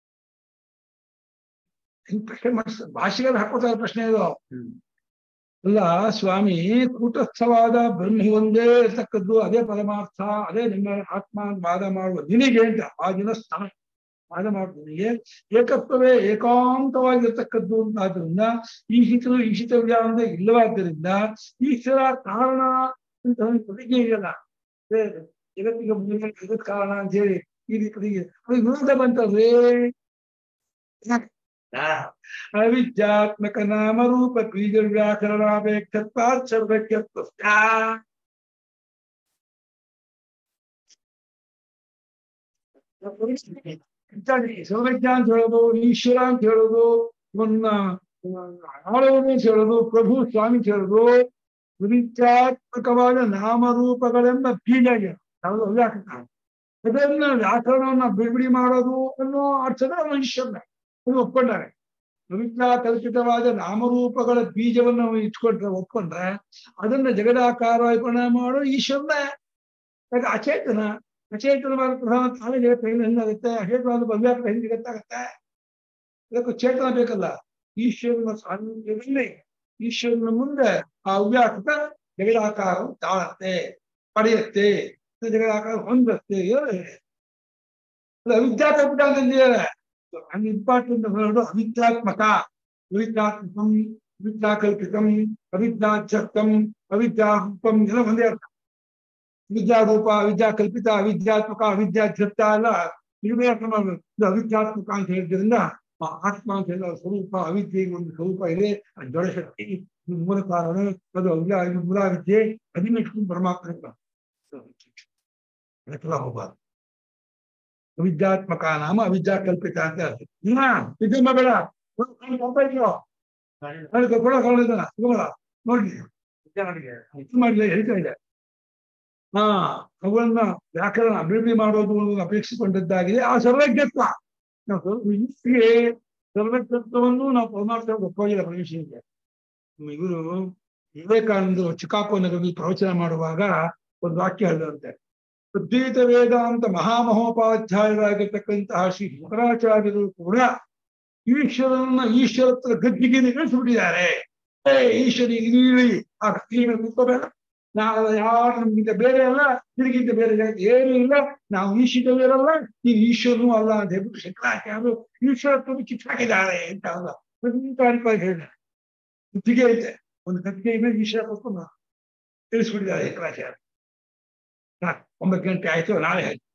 ಹಿಂಗ್ ಪ್ರಶ್ನೆ ಮಾಡಿಸ್ ಭಾಷೆಗಳು ಹಾಕೋತಾರೆ ಪ್ರಶ್ನೆ ಇದು ಅಲ್ಲ ಸ್ವಾಮಿ ಕೂಟಸ್ಥವಾದ ಬ್ರಹ್ಮಿ ಒಂದೇ ಇರ್ತಕ್ಕದ್ದು ಅದೇ ಪರಮಾರ್ಥ ಅದೇ ನಿಮ್ಮ ಆತ್ಮ ಅಂತ ವಾದ ಮಾಡುವ ನಿನಗೆ ಅಂತ ಆ ದಿನ ಸ್ಥಾನ ವಾದ ಮಾಡುವ ನಿನಗೆ ಏಕತ್ವವೇ ಏಕಾಂತವಾಗಿರ್ತಕ್ಕದ್ದು ಅಂತ ಆದ್ರಿಂದ ಈಶಿತರು ಈಶಿತವ್ಯ ಅಂದ್ರೆ ಇಲ್ಲವಾದ್ದರಿಂದ ಈಶ್ವರ ಕಾರಣ ಅಂತ ಒಂದು ಪ್ರತಿಜ್ಞೆ ಇದೆಯಲ್ಲ ಏ, ಜಗತ್ತಿಗೆ ಮುಂದಿನ ಜಗತ್ ಕಾರಣ ಅಂತ ಹೇಳಿ ಈ ರೀತಿ ಅದು ವಿರೋಧ ಬಂತಲ್ವೇ ಅವಿದ್ಯಾತ್ಮಕ ನಾಮರೂಪ ಬೀಜ ವ್ಯಾಕರಣಾಪೇಕ್ಷತ್ವಾತ್ ಸರ್ವಜ್ಞತ್ವ ಸರ್ವಜ್ಞ ಅಂತ ಹೇಳೋದು ಈಶ್ವರ ಅಂತ ಹೇಳೋದು ಇವನ್ನ ಆಳವನು ಅಂತ ಹೇಳೋದು ಪ್ರಭು ಸ್ವಾಮಿ ಅಂತ ಹೇಳೋದು ವಿವಿಧ್ಯಾತ್ಮಕವಾದ ನಾಮರೂಪಗಳೆಂಬ ಬೀಜ ಇದೆ. ಯಾವುದು ಅವ್ಯಾಕರಣ ಅದನ್ನ ವ್ಯಾಕರಣವನ್ನ ಬಿಡುಗಡೆ ಮಾಡೋದು ಅನ್ನೋ ಅರ್ಥದ ಈಶ್ವರನ ಅದು ಒಪ್ಕೊಂಡಾರೆ ವಿವಿಧ ಕಲ್ಪಿತವಾದ ನಾಮರೂಪಗಳ ಬೀಜವನ್ನು ಇಟ್ಕೊಂಡ್ರೆ ಒಪ್ಕೊಂಡ್ರೆ ಅದನ್ನ ಜಗದಾಕಾರವಾಗಿ ಪರಿಣಾಮ ಮಾಡೋ ಈಶ್ವರನ ಯಾಕೆ ಅಚೇತನ ಅಚೇತನವಾದ ಪ್ರಧಾನ ತಾನೇ ಜಗತ್ತು ಹೆಂಗ್ ಹೆಂಗಾಗುತ್ತೆ ಅಚೇತನವಾದ ಅವ್ಯಾಕರಣ ಹೆಂಗ್ ಜಗತ್ತಾಗತ್ತೆ ಅದಕ್ಕೂ ಚೇತನ ಬೇಕಲ್ಲ ಈಶ್ವರನ ಸಾನ್ನಿಧ್ಯದಲ್ಲಿ ಈಶ್ವರನ ಮುಂದೆ ಆ ಅವ್ಯಾಕೃತ ಜಗದಾಕಾರ ತಾಳತ್ತೆ ಪಡೆಯುತ್ತೆ ಜಗದಾಕಾರ ಹೊಂದತ್ತೆ ಅದು ಅವಿದ್ಯಾಕಲ್ಪಿತ ಅಂತಂದಿದ್ದಾರೆ ಅಂಡ್ ಇಂಪಾರ್ಟೆಂಟ್ ವರ್ಡ್ ಅವಿದ್ಯಾತ್ಮಕ ಅವಿದ್ಯಾತ್ಮಕಂ ಅವಿದ್ಯಾಕಲ್ಪಿತಂ ಅವಿದ್ಯಾಚಕ್ತಂ ಅವಿದ್ಯಾರೂಪಂ ಎಲ್ಲ ಒಂದೇ ಅರ್ಥ ವಿದ್ಯಾರೂಪ ಅವಿದ್ಯಾಕಲ್ಪಿತ ಅವಿದ್ಯಾತ್ಮಕ ಅವಿದ್ಯಾಧೃತ ಎಲ್ಲ ಇದೇ ಅರ್ಥ ಮಾಡ್ಬೇಕು ಇದು ಅವಿದ್ಯಾತ್ಮಕ ಅಂತ ಹೇಳಿದ್ರಿಂದ ಆ ಆತ್ಮ ಅಂತ ಹೇಳಿದ ಸ್ವರೂಪ ಅವಿದ್ಯೆಗೆ ಒಂದು ಸ್ವರೂಪ ಇದೆ ಅದು ಜಡ ಶಕ್ತಿ ಇದು ಮೂಲ ಕಾರಣ ಅದು ಅವ್ಯ ಇದು ಮೂಲ ವಿದ್ಯೆ ಅದನ್ನ ಇಟ್ಕೊಂಡು ಪರಮಾತ್ಮ ಅದಕ್ಕೆಲ್ಲ ಹೋಗಬಾರ್ದು ಅವಿದ್ಯಾತ್ಮಕ ನಾಮ ಅವಿದ್ಯಾ ಕಲ್ಪಿತ ಅಂತ ಹೇಳ್ತೀವಿ ಇಲ್ಲ ಇದನ್ನ ಬೇಡ ಕೊಡ ಕೊಂಡಿದ್ದಾನ ತಗೋಬೇಡ ನೋಡಿ ಇದು ಮಾಡಿಲ್ಲ ಹೇಳ್ತಾ ಇದೆ ಹಾ ಅವುಗಳನ್ನ ವ್ಯಾಕರಣ ಅಭಿವೃದ್ಧಿ ಮಾಡೋದು ಅನ್ನೋದು ಅಪೇಕ್ಷಿಸಿಕೊಂಡದ್ದಾಗಿದೆ ಆ ಸರ್ವಜ್ಞತ್ವ ನಾವು ಇಲ್ಲಿಗೆ ಸರ್ವಜ್ಞತ್ವವನ್ನು ನಾವು ಪರಮಾರ್ಥ ಒಪ್ಪೋಗಿಲ್ಲ ಪ್ರವೇಶಿಗೆ ಇವರು ವಿವೇಕಾನಂದರು ಚಿಕಾಗೋ ನಗರದಲ್ಲಿ ಪ್ರವಚನ ಮಾಡುವಾಗ ಒಂದು ವಾಕ್ಯ ಹೇಳಿದಂತೆ ಅದ್ವೈತ ವೇದಾಂತ ಮಹಾಮಹೋಪಾಧ್ಯಾಯರಾಗಿರ್ತಕ್ಕಂತಹ ಶ್ರೀ ಶಂಕರಾಚಾರ್ಯರು ಕೂಡ ಈಶ್ವರನ ಈಶ್ವರತ್ರ ಗದ್ದಿಗೆ ನಿಲ್ಲಿಸ್ಬಿಟ್ಟಿದ್ದಾರೆ ಏ ಈಶ್ವರಿ ಇಲ್ಲಿ ಆ ಗದ್ದಿಗೆ ಕೂತ್ಕೋಬೇಡ ನಾವು ಯಾರು ನಮ್ಗಿಂತ ಬೇರೆ ಅಲ್ಲ ನಿನಗಿಂತ ಬೇರೆ ಜಗತ್ತು ಏನೂ ಇಲ್ಲ ನಾವು ಈಶ್ವರರಲ್ಲ ನೀನು ಈಶ್ವರನೂ ಅಲ್ಲ ಅಂತ ಹೇಳ್ಬಿಟ್ಟು ಶಂಕರಾಚಾರ್ಯರು ಈಶ್ವರತ್ವ ಕಿತ್ತಾಕಿದ್ದಾರೆ ಅಂತ ಅಲ್ಲ ಪ್ರತಿಪಾದಿಕವಾಗಿ ಹೇಳಿದ್ದಾರೆ ಗದ್ದಿಗೆ ಐತೆ ಒಂದು ಗದ್ದಿಗೆ ಮೇಲೆ ಈಶ್ವರ ಕೂತ್ಕೊಂಡು ತಿಳಿಸ್ಬಿಟ್ಟಿದ್ದಾರೆ ಶಂಕರಾಚಾರ್ಯ ಸಾಕು, ಒಂಬತ್ತು ಗಂಟೆ ಆಯ್ತು ನಾಳೆ ಆಯ್ತು